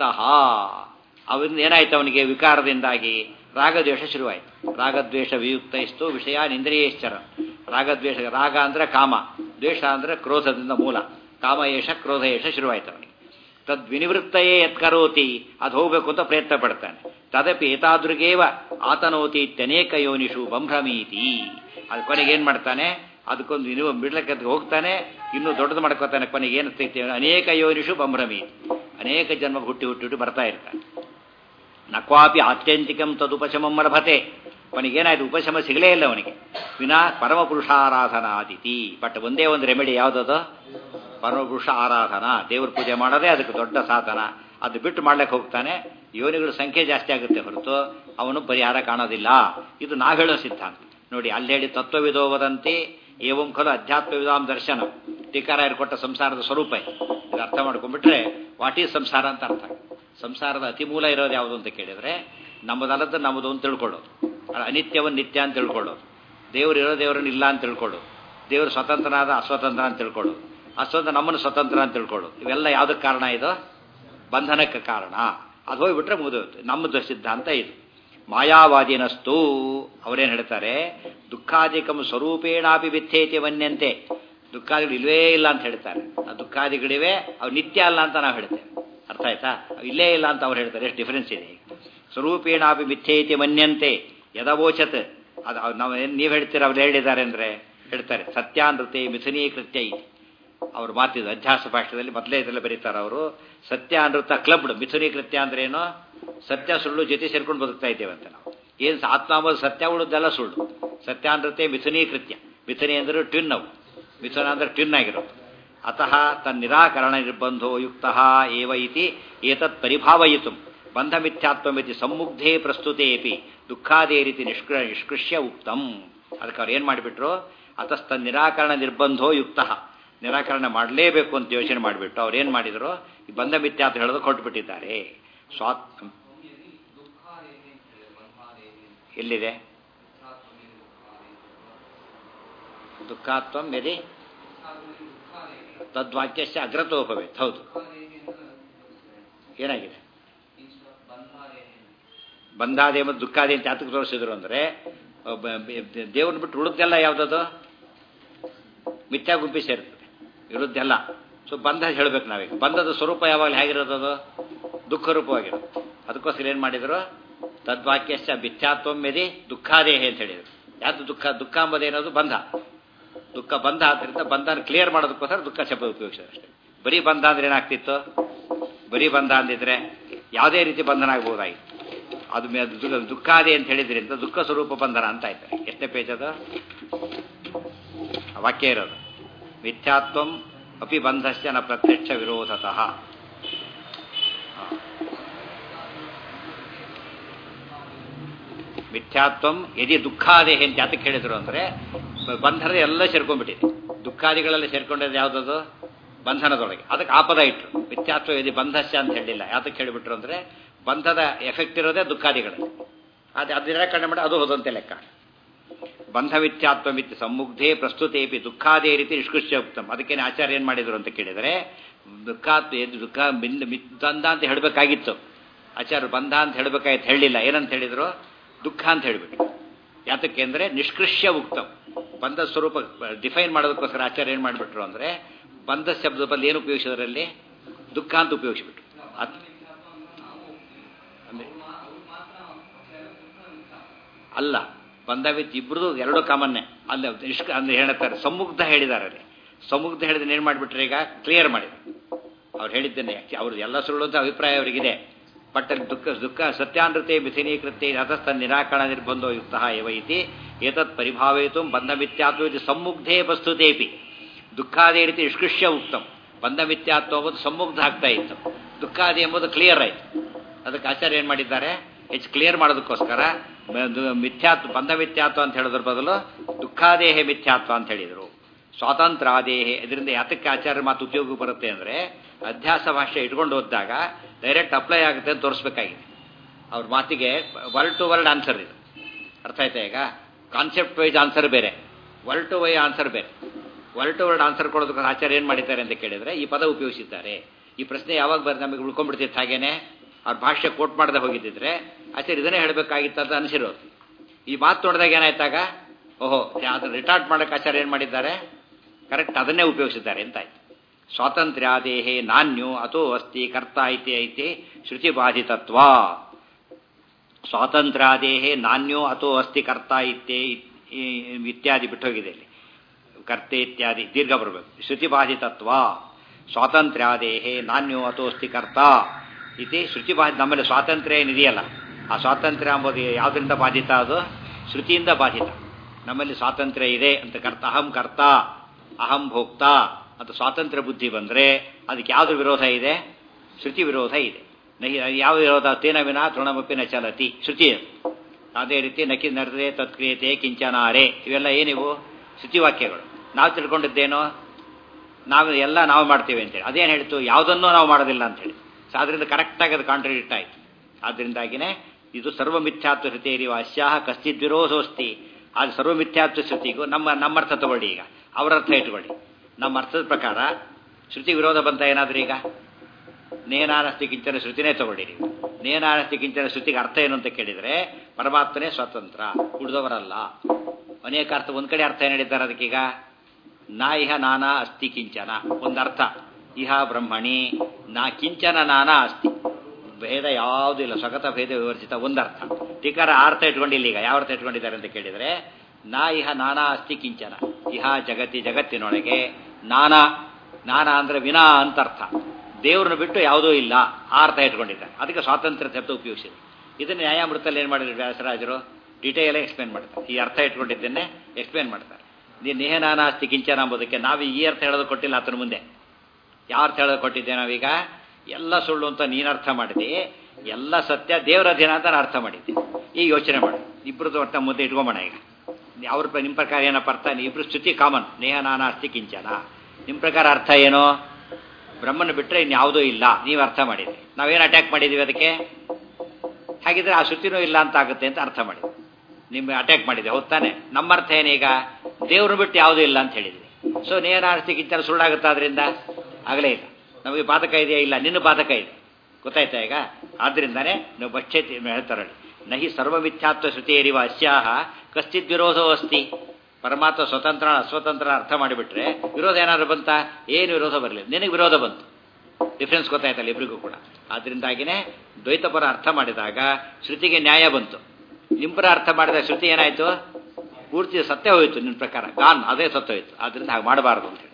ಅವರಿಂದ ಏನಾಯ್ತು ಅವನಿಗೆ ವಿಕಾರದಿಂದಾಗಿ ರಾಗದ್ವೇಷ ಶುರುವಾಯಿತು ರಾಗದ್ವೇಷ ವಿಯುಕ್ತ ಇಷ್ಟು ವಿಷಯ ಇಂದ್ರಿಯೇಶ್ಚರ ರಾಗದ್ವೇಷ ರಾಗ ಅಂದ್ರೆ ಕಾಮ ದ್ವೇಷ ಅಂದ್ರೆ ಕ್ರೋಧದಿಂದ ಮೂಲ ಕಾಮ ಏಷ ಕ್ರೋಧ ಏಷ ಶುರುವಾಯ್ತು ಅವನಿಗೆ ತದ್ವಿನಿವೃತ್ತಯೇ ಯತ್ಕರೋತಿ ಅದು ಹೋಗ್ಬೇಕು ಅಂತ ಪ್ರಯತ್ನ ಪಡ್ತಾನೆ ತದಪಿ ಏತಾದೃಗೇವ ಆತನೋತಿ ಇತ್ಯನೇಕ ಯೋನಿಷು ಬಂಭ್ರಮೀತಿ ಅದು ಕೊನೆಗೆ ಏನ್ ಮಾಡ್ತಾನೆ ಅದಕ್ಕೊಂದು ನೀವು ಬಿಡ್ಲಕ್ಕೆ ಹೋಗ್ತಾನೆ ಇನ್ನೂ ದೊಡ್ಡದು ಮಾಡ್ಕೋತಾನೆ ಕೊನೆಗೆ ಏನು ಸ್ಥಿತಿ ಅನೇಕ ಯೋನಿಷು ಬಂಭ್ರಮೀತಿ ಅನೇಕ ಜನ್ಮ ಹುಟ್ಟಿ ಹುಟ್ಟಿ ಹುಟ್ಟಿ ಬರ್ತಾ ಇರ್ತಾನೆ ನಕ್ವಾಪಿ ಆತ್ಯಂತಿಕಂ ತದುಪಶಮಂ ಲಭತೆ ಅವನಿಗೇನಾಯ್ತು ಉಪಶಮ ಸಿಗಲೇ ಇಲ್ಲ ಅವನಿಗೆ ವಿನಾ ಪರಮ ಪುರುಷಾರಾಧನಾದಿತಿ ಬಟ್ ಒಂದೇ ಒಂದು ರೆಮಿಡಿ ಯಾವುದದು ಪರಮಪುರುಷ ಆರಾಧನಾ ದೇವ್ರ ಪೂಜೆ ಮಾಡೋದೇ ಅದಕ್ಕೆ ದೊಡ್ಡ ಸಾಧನ ಅದು ಬಿಟ್ಟು ಮಾಡ್ಲಿಕ್ಕೆ ಹೋಗ್ತಾನೆ ಯೋನಿಗಳ ಸಂಖ್ಯೆ ಜಾಸ್ತಿ ಆಗುತ್ತೆ ಹೊರತು ಅವನು ಪರಿಹಾರ ಕಾಣೋದಿಲ್ಲ ಇದು ನಾವು ಹೇಳೋ ಸಿದ್ಧಾಂತ ನೋಡಿ ಅಲ್ಲಿ ಹೇಳಿ ತತ್ವವಿದೋ ವದಂತಿ ಏವಂ ಖಲು ಅಧ್ಯಾತ್ಮ ವಿಧಾಂ ದರ್ಶನ ಟೀಕಾರಾಯರು ಕೊಟ್ಟ ಸಂಸಾರದ ಸ್ವರೂಪ ಇದು ಅರ್ಥ ಮಾಡ್ಕೊಂಡ್ಬಿಟ್ರೆ ವಾಟ್ ಈಸ್ ಸಂಸಾರ ಅಂತ ಅರ್ಥ ಸಂಸಾರದ ಅತಿ ಮೂಲ ಇರೋದು ಯಾವುದು ಅಂತ ಕೇಳಿದ್ರೆ ನಮ್ಮದಲ್ಲದ ನಮ್ಮದು ಅಂತ ತಿಳ್ಕೊಳ್ಳೋದು ಅನಿತ್ಯವನ್ನು ನಿತ್ಯ ಅಂತ ತಿಳ್ಕೊಳ್ಳೋದು ದೇವರು ಇರೋ ದೇವರನ್ನ ಇಲ್ಲ ಅಂತ ತಿಳ್ಕೊಳ್ಳೋದು ದೇವರು ಸ್ವತಂತ್ರನಾದ ಅಸ್ವತಂತ್ರ ಅಂತ ತಿಳ್ಕೊಳ್ಳೋದು ಅಸ್ವತಂತ್ರ ನಮ್ಮನ್ನು ಸ್ವತಂತ್ರ ಅಂತ ತಿಳ್ಕೊಳ್ಳೋದು ಇವೆಲ್ಲ ಯಾವುದಕ್ಕೆ ಕಾರಣ ಇದು ಬಂಧನಕ್ಕೆ ಕಾರಣ ಅದು ಹೋಗ್ಬಿಟ್ರೆ ಮುಗಿದೋಯ್ತು ನಮ್ಮದು ಸಿದ್ಧಾಂತ ಇದು ಮಾಯಾವಾದಿನಸ್ತು ಅವರೇನು ಹೇಳ್ತಾರೆ ದುಃಖಾಧಿಕಂ ಸ್ವರೂಪೇಣಾಪಿ ವಿಥೇತಿ ವನ್ಯಂತೆ ದುಃಖಾದಿಗಳು ಇಲ್ವೇ ಇಲ್ಲ ಅಂತ ಹೇಳ್ತಾರೆ ಆ ದುಃಖಾದಿಗಳಿವೆ ಅವು ನಿತ್ಯ ಅಲ್ಲ ಅಂತ ನಾವು ಹೇಳ್ತೇವೆ ಅರ್ಥ ಆಯ್ತಾ ಇಲ್ಲೇ ಇಲ್ಲ ಅಂತ ಅವ್ರು ಹೇಳ್ತಾರೆ ಎಷ್ಟು ಡಿಫರೆನ್ಸ್ ಇದೆ ಸ್ವರೂಪೇಣಾಪಿ ಮಿಥ್ಯೇತಿ ಮನ್ಯಂತೆ ಯದವೋಚತ್ ಅದು ನಾವು ನೀವು ಹೇಳ್ತೀರ ಅವ್ರು ಹೇಳಿದ್ದಾರೆ ಅಂದ್ರೆ ಹೇಳ್ತಾರೆ ಸತ್ಯಾನೃತೆ ಮಿಥುನೀಕೃತ್ಯ ಇದೆ ಅವ್ರು ಮಾತಿದ್ದು ಅಧ್ಯಾಸ ಭಾಷೆಯಲ್ಲಿ ಮೊದಲೇ ಇದೆಲ್ಲ ಬರೀತಾರೆ ಅವರು ಸತ್ಯ ಅನೃತ ಕ್ಲಬ್ಡ್ ಮಿಥುನೀಕೃತ್ಯ ಅಂದ್ರೆ ಏನು ಸತ್ಯ ಸುಳ್ಳು ಜೊತೆ ಸೇರ್ಕೊಂಡು ಬದುಕ್ತಾ ಇದ್ದೇವೆ ಅಂತ ನಾವು ಏನು ಆತ್ಮ ಅಂಬೋದು ಸತ್ಯ ಉಳಿದೆಲ್ಲ ಸುಳ್ಳು ಸತ್ಯಾನೃತೆ ಮಿಥುನೀಕೃತ್ಯ ಮಿಥುನಿ ಅಂದ್ರೆ ಟ್ವಿನ್ ಅವು ಮಿಥುನ ಅಂದ್ರೆ ಟ್ವಿನ್ ಆಗಿರೋದು ಅತಃ ತನ್ನ ನಿರಾಕರಣ ನಿರ್ಬಂಧೋ ಯುಕ್ತ ಏವ ಇತಿ ಏತತ್ ಪರಿಭಾವಯಿತು ಬಂಧ ಮಿಥ್ಯಾತ್ವಮಿತಿ ಸಮ್ಮುಗ್ಧೇ ಪ್ರಸ್ತುತೇಪಿ ದುಃಖಾದೇ ರೀತಿ ನಿಷ್ಕೃ ನಿಷ್ಕೃಷ್ಯ ಉಕ್ತಂ ಅದಕ್ಕೆ ಅವ್ರು ಏನು ಮಾಡಿಬಿಟ್ರು ಅತಸ್ತ ನಿರಾಕರಣ ನಿರ್ಬಂಧೋ ಯುಕ್ತ ನಿರಾಕರಣೆ ಮಾಡಲೇಬೇಕು ಅಂತ ಯೋಚನೆ ಮಾಡಿಬಿಟ್ಟು ಅವ್ರು ಏನು ಮಾಡಿದ್ರು ಈ ಬಂಧ ಮಿಥ್ಯಾ ಅಂತ ಹೇಳೋದು ಕೊಟ್ಬಿಟ್ಟಿದ್ದಾರೆ ಸ್ವಾತ್ ಎಲ್ಲಿದೆ ದುಃಖಾತ್ವಂ ಯದಿ ತದ್ವಾಕ್ಯಶ್ಚ ಅಗ್ರತೋಪವೇತ್ ಹೌದು ಏನಾಗಿದೆ ಬಂಧಾದೆ ಮತ್ತು ದುಃಖಾದಿ ಅಂತ ಯಾತಕ್ಕೆ ತೋರಿಸಿದ್ರು ಅಂದ್ರೆ ದೇವ್ರನ್ನ ಬಿಟ್ಟು ಉಳಿದೆಲ್ಲ ಯಾವುದದು ಮಿಥ್ಯಾ ಗುಂಪಿ ಸೇರ್ತದೆ ಇರುದ್ದೆಲ್ಲ ಸೊ ಬಂಧ ಹೇಳ್ಬೇಕು ನಾವೀಗ ಬಂಧದ ಸ್ವರೂಪ ಯಾವಾಗಲೂ ಹೇಗಿರೋದು ಅದು ದುಃಖ ರೂಪವಾಗಿರೋದು ಅದಕ್ಕೋಸ್ಕರ ಏನು ಮಾಡಿದ್ರು ತದ್ವಾಕ್ಯಶ್ಚ ಮಿಥ್ಯಾತ್ವಂ ಯದಿ ದುಃಖಾದೇಹ ಅಂತ ಹೇಳಿದ್ರು ಯಾವುದು ದುಃಖ ದುಃಖ ಎಂಬುದೇನದು ಬಂಧ ದುಃಖ ಬಂಧ ಆದ್ದರಿಂದ ಬಂಧನ ಕ್ಲಿಯರ್ ಮಾಡೋದಕ್ಕೋಸ್ಕರ ದುಃಖ ಶಬ್ದ ಉಪಯೋಗಿಸಿದ್ರು ಅಷ್ಟೇ ಬರೀ ಬಂಧ ಅಂದ್ರೆ ಏನಾಗ್ತಿತ್ತು ಬರೀ ಬಂಧ ಅಂದಿದ್ರೆ ಯಾವುದೇ ರೀತಿ ಬಂಧನ ಆಗ್ಬೋದಾಗಿತ್ತು ಅದು ದುಃಖಾದಿ ಅಂತ ಹೇಳಿದ್ರಿಂದ ದುಃಖ ಸ್ವರೂಪ ಬಂಧನ ಅಂತ ಆಯ್ತಾರೆ ಎಷ್ಟನೇ ಪೇಜ್ ಅದು ವಾಕ್ಯ ಇರೋದು ಮಿಥ್ಯಾತ್ವಂ ಅಪಿ ಬಂಧಸ್ಯ ನ ಪ್ರತ್ಯಕ್ಷ ವಿರೋಧತಃ ಮಿಥ್ಯಾತ್ವಂ ಯದಿ ದುಃಖಾದೇಹ ಅಂತ ಯಾತಕ್ಕೆ ಹೇಳಿದ್ರು ಅಂದ್ರೆ ಬಂಧನ ಎಲ್ಲ ಸೇರ್ಕೊಂಡ್ಬಿಟ್ಟಿದೆ ದುಃಖಾದಿಗಳೆಲ್ಲ ಸೇರ್ಕೊಂಡಿದ್ದು ಯಾವುದದು ಬಂಧನದೊಳಗೆ ಅದಕ್ಕೆ ಆಪದ ಇಟ್ರು ಮಿಥ್ಯಾತ್ವ ಯದಿ ಬಂಧಸ್ಯ ಅಂತ ಹೇಳಿಲ್ಲ ಯಾತಕ್ಕೆ ಹೇಳಿಬಿಟ್ರು ಅಂದ್ರೆ ಬಂಧದ ಎಫೆಕ್ಟ್ ಇರೋದೇ ದುಃಖಾದಿಗಳಲ್ಲಿ ಅದು ಅದು ನಿರಾಕರಣೆ ಮಾಡಿ ಅದು ಹೋದಂತೆ ಲೆಕ್ಕ ಬಂಧವಿತ್ಯಾತ್ವಮಿತ್ ಸಮ್ಮುಗ್ಧೇ ಪ್ರಸ್ತುತೇಪಿ ದುಃಖಾದೇ ರೀತಿ ನಿಷ್ಕೃಷ್ಯ ಉಕ್ತಂ ಅದಕ್ಕೇನೆ ಆಚಾರ್ಯ ಏನು ಮಾಡಿದ್ರು ಅಂತ ಕೇಳಿದರೆ ದುಃಖಾತ್ ಎದು ದುಃಖ ಬಿಂದ ಬಂಧ ಅಂತ ಹೇಳಬೇಕಾಗಿತ್ತು ಆಚಾರ್ಯರು ಬಂಧ ಅಂತ ಹೇಳಬೇಕಾಗಿತ್ತು ಹೇಳಲಿಲ್ಲ ಏನಂತ ಹೇಳಿದ್ರು ದುಃಖ ಅಂತ ಹೇಳಿಬಿಟ್ಟು ಯಾತಕ್ಕೆ ಅಂದರೆ ನಿಷ್ಕೃಷ್ಯ ಉಕ್ತಂ ಬಂಧ ಸ್ವರೂಪ ಡಿಫೈನ್ ಮಾಡೋದಕ್ಕೋಸ್ಕರ ಆಚಾರ್ಯ ಏನು ಮಾಡಿಬಿಟ್ರು ಅಂದರೆ ಬಂಧ ಶಬ್ದ ಬದಲು ಏನು ಉಪಯೋಗಿಸೋದ್ರಲ್ಲಿ ದುಃಖ ಅಂತ ಉಪಯೋಗಿಸಿಬಿಟ್ರು ಅದು ಅಂದ್ರೆ ಅಲ್ಲ ಬಂಧವಿತ್ ಇಬ್ರದು ಎರಡು ಕಾಮನ್ನೇ ಅಲ್ಲ ನಿಷ್ಕ ಅಂದ್ರೆ ಹೇಳ್ತಾರೆ ಸಮ್ಮುಗ್ಧ ಹೇಳಿದ್ದಾರೆ ಅಲ್ಲಿ ಸಮ್ಮುಗ್ಧ ಹೇಳಿದ್ರೆ ಏನು ಮಾಡಿಬಿಟ್ರೆ ಈಗ ಕ್ಲಿಯರ್ ಮಾಡಿದ್ರು ಅವ್ರು ಹೇಳಿದ್ದೇನೆ ಅವ್ರದ್ದು ಎಲ್ಲ ಸುಳ್ಳು ಅಂತ ಅಭಿಪ್ರಾಯ ಅವರಿಗಿದೆ ಬಟ್ ಅಲ್ಲಿ ದುಃಖ ದುಃಖ ಸತ್ಯಾನೃತೆ ಮಿಥಿನೀಕೃತೆ ರಥಸ್ಥ ನಿರಾಕರಣ ನಿರ್ಬಂಧೋ ಯುಕ್ತ ಎವ ಇತಿ ಏತತ್ ಪರಿಭಾವಯಿತು ಬಂಧಮಿತ್ಯಾತ್ವ ಇದು ಸಮ್ಮುಗ್ಧೇ ಪ್ರಸ್ತುತೇಪಿ ದುಃಖಾದಿ ರೀತಿ ನಿಷ್ಕೃಷ್ಯ ಉಕ್ತಂ ಬಂಧಮಿತ್ಯಾತ್ವ ಎಂಬುದು ಸಮ್ಮುಗ್ಧ ಆಗ್ತಾ ಇತ್ತು ದುಃಖಾದಿ ಎಂಬುದು ಕ್ಲಿಯರ್ ಆಯಿತು ಅದಕ್ಕೆ ಆಚಾರ್ಯ ಏನು ಮಾಡಿದ್ದಾರೆ ಹೆಚ್ಚು ಕ್ಲಿಯರ್ ಮಾಡೋದಕ್ಕೋಸ್ಕರ ಮಿಥ್ಯಾತ್ವ ಬಂಧ ಮಿಥ್ಯಾತ್ವ ಅಂತ ಹೇಳೋದ್ರ ಬದಲು ದುಃಖಾದೇಹ ಮಿಥ್ಯಾತ್ವ ಅಂತ ಹೇಳಿದರು ಸ್ವಾತಂತ್ರ್ಯಾದೇಹ ಇದರಿಂದ ಯಾತಕ್ಕೆ ಆಚಾರ್ಯ ಮಾತು ಉಪಯೋಗ ಬರುತ್ತೆ ಅಂದರೆ ಅಧ್ಯಾಸ ಭಾಷೆ ಇಟ್ಕೊಂಡು ಓದಿದಾಗ ಡೈರೆಕ್ಟ್ ಅಪ್ಲೈ ಆಗುತ್ತೆ ಅಂತ ತೋರಿಸ್ಬೇಕಾಗಿದೆ ಅವ್ರ ಮಾತಿಗೆ ವರ್ಡ್ ಟು ವರ್ಡ್ ಆನ್ಸರ್ ಇದು ಅರ್ಥ ಆಯ್ತಾ ಈಗ ಕಾನ್ಸೆಪ್ಟ್ ವೈಸ್ ಆನ್ಸರ್ ಬೇರೆ ವರ್ಡ್ ಟು ವೈ ಆನ್ಸರ್ ಬೇರೆ ವರ್ಡ್ ಟು ವರ್ಡ್ ಆನ್ಸರ್ ಕೊಡೋದಕ್ಕೆ ಆಚಾರ್ಯ ಏನು ಮಾಡಿದ್ದಾರೆ ಅಂತ ಕೇಳಿದರೆ ಈ ಪದ ಉಪಯೋಗಿಸಿದ್ದಾರೆ ಈ ಪ್ರಶ್ನೆ ಯಾವಾಗ ಬರ್ ನಮಗೆ ಉಳ್ಕೊಂಡ್ಬಿಡ್ತಿತ್ತು ಹಾಗೇನೆ ಅವ್ರ ಭಾಷೆ ಕೋಟ್ ಮಾಡದೆ ಹೋಗಿದ್ದಿದ್ರೆ ಆಚಾರ್ಯ ಇದನ್ನೇ ಹೇಳಬೇಕಾಗಿತ್ತು ಅಂತ ಅನಿಸಿರೋದು ಈ ಮಾತು ನೋಡಿದಾಗ ಏನಾಯ್ತಾಗ ಓಹೋ ಅದನ್ನು ರಿಟಾರ್ಟ್ ಮಾಡೋಕೆ ಆಚಾರ್ಯ ಏನು ಮಾಡಿದ್ದಾರೆ ಕರೆಕ್ಟ್ ಅದನ್ನೇ ಉಪಯೋಗಿಸಿದ್ದಾರೆ ಅಂತ ಆಯ್ತು ಸ್ವಾತಂತ್ರ್ಯಾದೇಹೇ ನಾನ್ಯೋ ಅಥೋ ಅಸ್ತಿ ಕರ್ತ ಐತಿ ಐತಿ ಶ್ರುತಿ ಬಾಧಿತತ್ವ ಸ್ವಾತಂತ್ರ್ಯಾದೇಹೇ ನಾನ್ಯೋ ಅಥೋ ಅಸ್ತಿ ಕರ್ತ ಇತ್ಯೇ ಇತ್ಯಾದಿ ಬಿಟ್ಟೋಗಿದೆ ಇಲ್ಲಿ ಕರ್ತೆ ಇತ್ಯಾದಿ ದೀರ್ಘ ಬರಬೇಕು ಶ್ರುತಿ ಬಾಧಿತತ್ವ ಸ್ವಾತಂತ್ರ್ಯಾದೇಹೇ ನಾನ್ಯೋ ಅಥೋ ಅಸ್ತಿ ಕರ್ತ ಇತಿ ಶ್ರುತಿ ಬಾಧಿ ನಮ್ಮಲ್ಲಿ ಸ್ವಾತಂತ್ರ್ಯ ಏನಿದೆಯಲ್ಲ ಆ ಸ್ವಾತಂತ್ರ್ಯ ಎಂಬುದು ಯಾವುದರಿಂದ ಬಾಧಿತ ಅದು ಶ್ರುತಿಯಿಂದ ಬಾಧಿತ ನಮ್ಮಲ್ಲಿ ಸ್ವಾತಂತ್ರ್ಯ ಇದೆ ಅಂತ ಕರ್ತ ಅಹಂ ಕರ್ತ ಅಹಂ ಭೋಕ್ತ ಅಂತ ಸ್ವಾತಂತ್ರ್ಯ ಬುದ್ಧಿ ಬಂದರೆ ಅದಕ್ಕೆ ಯಾವುದು ವಿರೋಧ ಇದೆ ಶ್ರುತಿ ವಿರೋಧ ಇದೆ ನಹಿ ಯಾವ ವಿರೋಧ ತೇನ ವಿನ ತೃಣಮಪಿ ನ ಚಲತಿ ಶ್ರುತಿ ಅದೇ ರೀತಿ ನಕಿ ನರದೆ ತತ್ಕ್ರಿಯತೆ ಕಿಂಚನಾರೆ ಇವೆಲ್ಲ ಏನಿವು ಶ್ರುತಿವಾಕ್ಯಗಳು ನಾವು ತಿಳ್ಕೊಂಡಿದ್ದೇನೋ ನಾವು ಎಲ್ಲ ನಾವು ಮಾಡ್ತೇವೆ ಅಂತೇಳಿ ಅದೇನು ಹೇಳ್ತು ಯಾವುದನ್ನೂ ನಾವು ಮಾಡೋದಿಲ್ಲ ಅಂತೇಳಿ ಸೊ ಅದರಿಂದ ಕರೆಕ್ಟಾಗಿ ಅದು ಕಾಂಟ್ರಡಿಕ್ಟ್ ಆಯಿತು ಆದ್ದರಿಂದಾಗಿನೇ ಇದು ಸರ್ವಮಿಥ್ಯಾತ್ವ ಶ್ರುತಿಯರಿ ಅಸ್ಯಾಹ ಕಶ್ಚಿತ್ ವಿರೋಧೋಸ್ತಿ ಅದು ಸರ್ವಮಿಥ್ಯಾತ್ವ ಶ್ರುತಿಗೂ ನಮ್ಮ ನಮ್ಮ ಅರ್ಥ ತಗೊಳ್ಳಿ ಈಗ ಅವರ ಅರ್ಥ ಇಟ್ಕೊಳ್ಳಿ ನಮ್ಮ ಅರ್ಥದ ಪ್ರಕಾರ ಶ್ರುತಿ ವಿರೋಧ ಬಂತ ಏನಾದ್ರೂ ಈಗ ನೇನಾನಸ್ತಿ ಕಿಂಚನ ಶ್ರುತಿನೇ ತಗೊಳ್ಳಿ ನೀವು ನೇನಾನಸ್ತಿ ಕಿಂಚನ ಶ್ರುತಿಗೆ ಅರ್ಥ ಏನು ಅಂತ ಕೇಳಿದರೆ ಪರಮಾತ್ಮನೇ ಸ್ವತಂತ್ರ ಉಳಿದವರಲ್ಲ ಅನೇಕ ಅರ್ಥ ಒಂದ್ ಕಡೆ ಅರ್ಥ ಏನು ಹೇಳಿದ್ದಾರೆ ಅದಕ್ಕೀಗ ನಾ ಇಹ ನಾನಾ ಅಸ್ತಿ ಕಿಂಚನ ಒಂದು ಅರ್ಥ ಇಹ ಬ್ರಹ್ಮಣಿ ನಾ ಕಿಂಚನ ನಾನಾ ಅಸ್ತಿ ಭೇದ ಯಾವುದೂ ಇಲ್ಲ ಸ್ವಗತ ಭೇದ ವಿವರ್ಜಿತ ಒಂದರ್ಥ ಟೀಕಾರ ಅರ್ಥ ಇಟ್ಕೊಂಡಿಲ್ಲ ಈಗ ಯಾವ ಅರ್ಥ ಇಟ್ಕೊಂಡಿದ್ದಾರೆ ಅಂತ ಕೇಳಿದರೆ ನಾ ಇಹ ನಾನಾ ಅಸ್ತಿ ಕಿಂಚನ ಇಹ ಜಗತಿ ಜಗತ್ತಿನೊಳಗೆ ನಾನಾ ನಾನಾ ಅಂದ್ರೆ ವಿನಾ ಅಂತ ಅರ್ಥ ದೇವ್ರನ್ನ ಬಿಟ್ಟು ಯಾವುದೂ ಇಲ್ಲ ಆ ಅರ್ಥ ಇಟ್ಕೊಂಡಿದ್ದಾರೆ ಅದಕ್ಕೆ ಸ್ವಾತಂತ್ರ್ಯ ಶಬ್ದ ಉಪಯೋಗಿಸಿದ್ರು ಇದನ್ನು ನ್ಯಾಯಾಮೃತದಲ್ಲಿ ಏನು ಮಾಡಿದ್ರು ವ್ಯಾಸರಾಜರು ಡೀಟೇಲ್ ಎಕ್ಸ್ಪ್ಲೇನ್ ಮಾಡ್ತಾರೆ ಈ ಅರ್ಥ ಇಟ್ಕೊಂಡಿದ್ದನ್ನೇ ಎಕ್ಸ್ಪ್ಲೇನ್ ಮಾಡ್ತಾರೆ ನೀನು ನೇಹ ನಾನಾಸ್ತಿ ಕಿಂಚನ ಎಂಬುದಕ್ಕೆ ನಾವು ಈ ಅರ್ಥ ಹೇಳೋದು ಕೊಟ್ಟಿಲ್ಲ ಆತನ ಮುಂದೆ ಯಾವ ಅರ್ಥ ಹೇಳೋದು ಕೊಟ್ಟಿದ್ದೆ ನಾವೀಗ ಎಲ್ಲ ಸುಳ್ಳು ಅಂತ ನೀನು ಅರ್ಥ ಮಾಡಿದೆ ಎಲ್ಲ ಸತ್ಯ ದೇವರ ಅಧೀನ ಅಂತ ನಾನು ಅರ್ಥ ಮಾಡಿದ್ದೆ ಈಗ ಯೋಚನೆ ಮಾಡಿ ಇಬ್ಬರದ್ದು ಅರ್ಥ ಮುಂದೆ ಇಟ್ಕೊಂಬೋಣ ಈಗ ಅವ್ರ ನಿಮ್ಮ ಪ್ರಕಾರ ಏನಪ್ಪ ಅರ್ಥ ಇಬ್ಬರು ಸ್ತುತಿ ಕಾಮನ್ ನೇಹ ನಾನಾಸ್ತಿ ಕಿಂಚನ ನಿಮ್ಮ ಪ್ರಕಾರ ಅರ್ಥ ಏನು ಬ್ರಹ್ಮನ ಬಿಟ್ಟರೆ ಇನ್ಯಾವುದೂ ಇಲ್ಲ ನೀವು ಅರ್ಥ ಮಾಡಿದ್ರಿ ನಾವೇನು ಅಟ್ಯಾಕ್ ಮಾಡಿದ್ದೀವಿ ಅದಕ್ಕೆ ಹಾಗಿದ್ರೆ ಆ ಶ್ರುತಿನೂ ಇಲ್ಲ ಅಂತ ಆಗುತ್ತೆ ಅಂತ ಅರ್ಥ ಮಾಡಿದ್ವಿ ನಿಮ್ಮ ಅಟ್ಯಾಕ್ ಮಾಡಿದೆ ಹೊತ್ತಾನೆ ನಮ್ಮ ಅರ್ಥ ಏನೀಗ ದೇವ್ರನ್ನ ಬಿಟ್ಟು ಯಾವುದೂ ಇಲ್ಲ ಅಂತ ಹೇಳಿದ್ವಿ ಸೊ ನೇನಾಸ್ತಿಗಿಂತ ಸುಳ್ಳಾಗುತ್ತಾ ಅದರಿಂದ ಆಗಲೇ ಇಲ್ಲ ನಮಗೆ ಬಾಧಕ ಇದೆಯಾ ಇಲ್ಲ ನಿನ್ನ ಬಾಧಕ ಇದೆ ಗೊತ್ತಾಯ್ತಾ ಈಗ ಆದ್ರಿಂದಾನೇ ನಾವು ಬಚ್ಚೆತಿ ಹೇಳ್ತಾರಳಿ ನಹಿ ಸರ್ವಮಿಥ್ಯಾತ್ವ ಶ್ರುತಿ ಎರಿವ ಅಸ್ಯಾಹ ಕಶ್ಚಿತ್ ವಿರೋಧೋ ಅಸ್ತಿ ಪರಮಾತ್ಮ ಸ್ವತಂತ್ರ ಅಸ್ವತಂತ್ರ ಅರ್ಥ ಮಾಡಿಬಿಟ್ರೆ ವಿರೋಧ ಏನಾದ್ರು ಬಂತ ಏನು ವಿರೋಧ ಬರಲಿಲ್ಲ ನಿನಗೆ ವಿರೋಧ ಬಂತು ಡಿಫ್ರೆನ್ಸ್ ಗೊತ್ತಾಯ್ತಲ್ಲ ಇಬ್ಬರಿಗೂ ಕೂಡ ಆದ್ರಿಂದಾಗಿನೇ ದ್ವೈತಪರ ಅರ್ಥ ಮಾಡಿದಾಗ ಶ್ರುತಿಗೆ ನ್ಯಾಯ ಬಂತು ನಿಂಪರ ಅರ್ಥ ಮಾಡಿದ ಶ್ರುತಿ ಏನಾಯ್ತು ಪೂರ್ತಿ ಸತ್ಯ ಹೋಯಿತು ನಿನ್ನ ಪ್ರಕಾರ ಗಾನ್ ಅದೇ ಸತ್ಯ ಹೋಯ್ತು ಆದ್ರಿಂದ ಹಾಗೆ ಮಾಡಬಾರದು ಅಂತ ಹೇಳಿ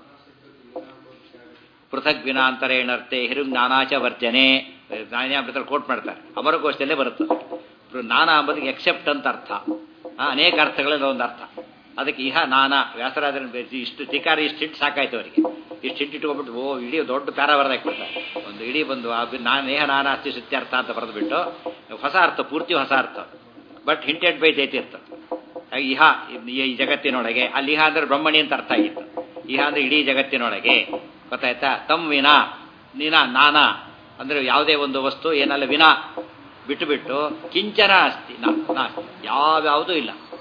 ಪೃಥಕ್ ವಿನಾಂತರೇಣರ್ತೆ ಹಿರುಗ್ ನಾನಾಚ ವರ್ಜನೆ ನಾಣ್ಯಾಮೃತ ಕೋಟ್ ಮಾಡ್ತಾರೆ ಅಮರಕೋಶದಲ್ಲೇ ಬರುತ್ತೆ ನಾನಾ ಅಂಬುದಕ್ಕೆ ಎಕ್ಸೆಪ್ಟ್ ಅಂತ ಅರ್ಥ ಅನೇಕ ಅರ್ಥಗಳಲ್ಲಿ ಒಂದು ಅರ್ಥ ಅದಕ್ಕೆ ಇಹ ನಾನಾ ವ್ಯಾಸರಾಜನ ಇಷ್ಟು ತಿಕಾರ ಇಷ್ಟು ಹಿಟ್ಟು ಸಾಕಾಯ್ತು ಅವರಿಗೆ ಇಷ್ಟು ಹಿಟ್ಟು ಇಟ್ಕೊಂಡ್ಬಿಟ್ಟು ಓ ಇಡೀ ದೊಡ್ಡ ಪ್ಯಾರ ಬರೆದಾಕ್ಬಿಡ್ತಾರೆ ಒಂದು ಇಡೀ ಬಂದು ನಾನು ನೇಹ ನಾನಾ ಅಸ್ತಿ ಸುತ್ಯರ್ಥ ಅಂತ ಬರೆದ್ಬಿಟ್ಟು ಹೊಸ ಅರ್ಥ ಪೂರ್ತಿ ಹೊಸ ಅರ್ಥ ಬಟ್ ಹಿಂಟೆಡ್ ಬೈ ದೈತಿರ್ತ ಇಹ ಈ ಜಗತ್ತಿನೊಳಗೆ ಅಲ್ಲಿ ಇಹ ಅಂದ್ರೆ ಬ್ರಹ್ಮಣಿ ಅಂತ ಅರ್ಥ ಆಗಿತ್ತು ಇಹ ಅಂದ್ರೆ ಇಡೀ ಜಗತ್ತಿನೊಳಗೆ ಗೊತ್ತಾಯ್ತಾ ತಮ್ ವಿನಾ ನೀನಾ ನಾನಾ ಅಂದ್ರೆ ಯಾವುದೇ ಒಂದು ವಸ್ತು ಏನಲ್ಲ ವಿನಾ ಬಿಟ್ಟು ಬಿಟ್ಟು ಕಿಂಚನ ಅಸ್ತಿ ನಾ ಯಾವ್ಯಾವುದೂ ಇಲ್ಲ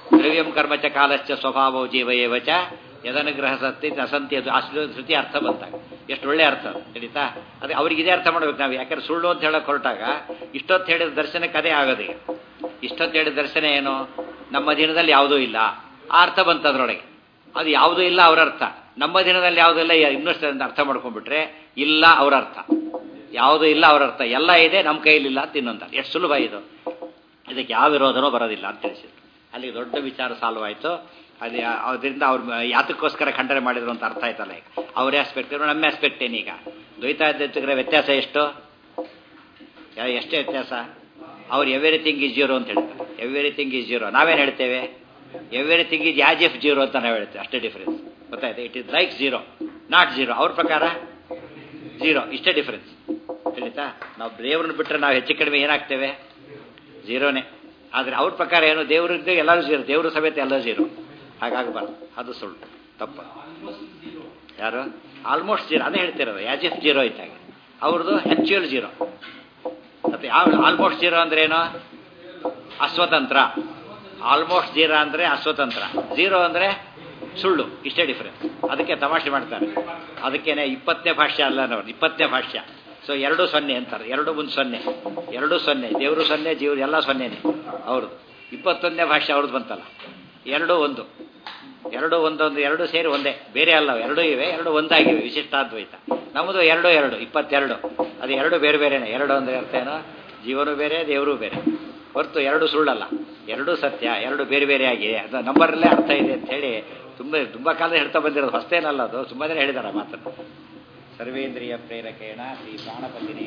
ದ್ರವ್ಯಂ ಕರ್ಮಚ ಕಾಲಶ್ಚ ಸ್ವಭಾವೋ ಜೀವ ಏವ ಚ ಯದನುಗ್ರಹ ಸತ್ತಿ ಅಸಂತಿ ಅದು ಅಷ್ಟು ಶ್ರುತಿ ಅರ್ಥ ಬಂತಾಗ ಎಷ್ಟು ಒಳ್ಳೆ ಅರ್ಥ ಅದು ತಿಳಿತಾ ಅದೇ ಅವ್ರಿಗೆ ಇದೇ ಅರ್ಥ ಮಾಡ್ಬೇಕು ನಾವು ಯಾಕಂದ್ರೆ ಸುಳ್ಳು ಅಂತ ಹೇಳಕ್ ಹೊರಟಾಗ ಇಷ್ಟೊತ್ತು ಹೇಳಿದ ದರ್ಶನಕ್ಕೆ ಅದೇ ಆಗೋದು ಈಗ ಇಷ್ಟೊತ್ತು ಹೇಳಿದ ದರ್ಶನ ಏನು ನಮ್ಮ ದಿನದಲ್ಲಿ ಯಾವುದೂ ಇಲ್ಲ ಆ ಅರ್ಥ ಬಂತು ಅದರೊಳಗೆ ಅದು ಯಾವುದೂ ಇಲ್ಲ ಅವರ ಅರ್ಥ ನಮ್ಮ ದಿನದಲ್ಲಿ ಯಾವುದೂ ಇಲ್ಲ ಇನ್ನಷ್ಟು ಅಂತ ಅರ್ಥ ಮಾಡ್ಕೊಂಡ್ಬಿಟ್ರೆ ಇಲ್ಲ ಅವರ ಅರ್ಥ ಯಾವುದೂ ಇಲ್ಲ ಅವರ ಅರ್ಥ ಎಲ್ಲ ಇದೆ ನಮ್ಮ ಕೈಲಿಲ್ಲ ಅಂತ ಇನ್ನೊಂದು ಎಷ್ಟು ಸುಲಭ ಇದು ಇದಕ್ಕೆ ಯಾವ ವಿರೋಧನೂ ಬರೋದಿಲ್ಲ ಅಂತ ತಿಳಿಸಿದ್ರು ಅಲ್ಲಿ ದೊಡ್ಡ ವಿಚಾರ ಸಾಲ್ವ್ ಆಯಿತು ಅದು ಅದರಿಂದ ಅವ್ರು ಯಾತಕ್ಕೋಸ್ಕರ ಖಂಡನೆ ಮಾಡಿದ್ರು ಅಂತ ಅರ್ಥ ಆಯ್ತಲ್ಲ ಈಗ ಅವರೇ ಆಸ್ಪೆಕ್ಟ್ ನಮ್ಮ ಆಸ್ಪೆಕ್ಟ್ ಏನೀಗ ದ್ವೈತಾದ್ಯತೆಗಳ ವ್ಯತ್ಯಾಸ ಎಷ್ಟು ಯಾ- ಎಷ್ಟೇ ವ್ಯತ್ಯಾಸ ಅವ್ರು ಎವ್ರಿಥಿಂಗ್ ಈಸ್ ಜೀರೋ ಅಂತ ಹೇಳ್ತಾರೆ ಎವ್ರಿಥಿಂಗ್ ಈಸ್ ಜೀರೋ ನಾವೇನು ಹೇಳ್ತೇವೆ everything is as if zero ಅಂತ ನಾವು ಹೇಳ್ತೇವೆ ಅಷ್ಟೇ ಡಿಫರೆನ್ಸ್ ಗೊತ್ತಾಯ್ತು it is like zero not zero ಅವ್ರ ಪ್ರಕಾರ ಜೀರೋ ಇಷ್ಟೇ ಡಿಫರೆನ್ಸ್ ತಿಳಿತಾ ನಾವು ದೇವ್ರನ್ನ ಬಿಟ್ಟರೆ ನಾವು ಹೆಚ್ಚು ಕಡಿಮೆ ಏನಾಗ್ತೇವೆ ಜೀರೋನೇ ಆದರೆ ಅವ್ರ ಪ್ರಕಾರ ಏನು ದೇವ್ರದ್ದು ಎಲ್ಲರೂ ಜೀರೋ ದೇವ್ರ ಸಮೇತ ಎಲ್ಲ ಜೀರೋ ಹಾಗಾಗಬಾರ್ದು ಅದು ಸುಳ್ಳು ತಪ್ಪು ಯಾರು ಆಲ್ಮೋಸ್ಟ್ ಜೀರೋ ಅದೇ ಹೇಳ್ತಿರೋದು ಯಾಜ್ ಎಫ್ ಜೀರೋ ಇದ್ದಾಗ ಅವ್ರದ್ದು ಆ್ಯಕ್ಚುಯಲ್ ಜೀರೋ ಮತ್ತು ಯಾವ ಆಲ್ಮೋಸ್ಟ್ ಜೀರೋ ಅಂದ್ರೆ ಏನು ಅಸ್ವತಂತ್ರ ಆಲ್ಮೋಸ್ಟ್ ಜೀರೋ ಅಂದರೆ ಅಸ್ವತಂತ್ರ ಜೀರೋ ಅಂದರೆ ಸುಳ್ಳು ಇಷ್ಟೇ ಡಿಫರೆನ್ಸ್ ಅದಕ್ಕೆ ತಮಾಷೆ ಮಾಡ್ತಾರೆ ಅದಕ್ಕೇನೆ ಇಪ್ಪತ್ತನೇ ಭಾಷ್ಯ ಅಲ್ಲ ನಾವು ಇಪ್ಪತ್ತನೇ ಭಾಷ್ಯ ಸೊ ಎರಡು ಸೊನ್ನೆ ಅಂತಾರೆ ಎರಡು ಮುಂದೆ ಸೊನ್ನೆ ಎರಡು ಸೊನ್ನೆ ದೇವರು ಸೊನ್ನೆ ಜೀವರು ಎಲ್ಲ ಸೊನ್ನೆನೇ ಅವ್ರದ್ದು ಇಪ್ಪತ್ತೊಂದನೇ ಭಾಷೆ ಅವ್ರದ್ದು ಬಂತಲ್ಲ ಎರಡು ಒಂದು ಎರಡು ಒಂದೊಂದು ಎರಡು ಸೇರಿ ಒಂದೇ ಬೇರೆ ಅಲ್ಲ ಅವು. ಎರಡೂ ಇವೆ ಎರಡು ಒಂದಾಗಿವೆ ವಿಶಿಷ್ಟಾದ್ವೈತ ನಮ್ಮದು ಎರಡು ಎರಡು ಇಪ್ಪತ್ತೆರಡು ಅದು ಎರಡು ಬೇರೆ ಬೇರೆನೆ ಎರಡು ಅಂದರೆ ಅರ್ಥ ಏನೋ ಜೀವನೂ ಬೇರೆ ದೇವರು ಬೇರೆ ಹೊರತು ಎರಡು ಸುಳ್ಳಲ್ಲ ಎರಡೂ ಸತ್ಯ ಎರಡು ಬೇರೆ ಬೇರೆ ಆಗಿದೆ ಅದು ನಂಬರಲ್ಲೇ ಅರ್ಥ ಇದೆ ಅಂತ ಹೇಳಿ ತುಂಬ ತುಂಬ ಕಾಲ ಹೇಳ್ತಾ ಬಂದಿರೋದು ಹೊಸ್ತೇನಲ್ಲ ಅದು ತುಂಬ ಜನ ಹೇಳಿದಾರೆ ಮಾತನ್ನು ಸರ್ವೇಂದ್ರಿಯ ಪ್ರೇರಕೇಣ ಶ್ರೀ ಪ್ರಾಣಪತಿನಿ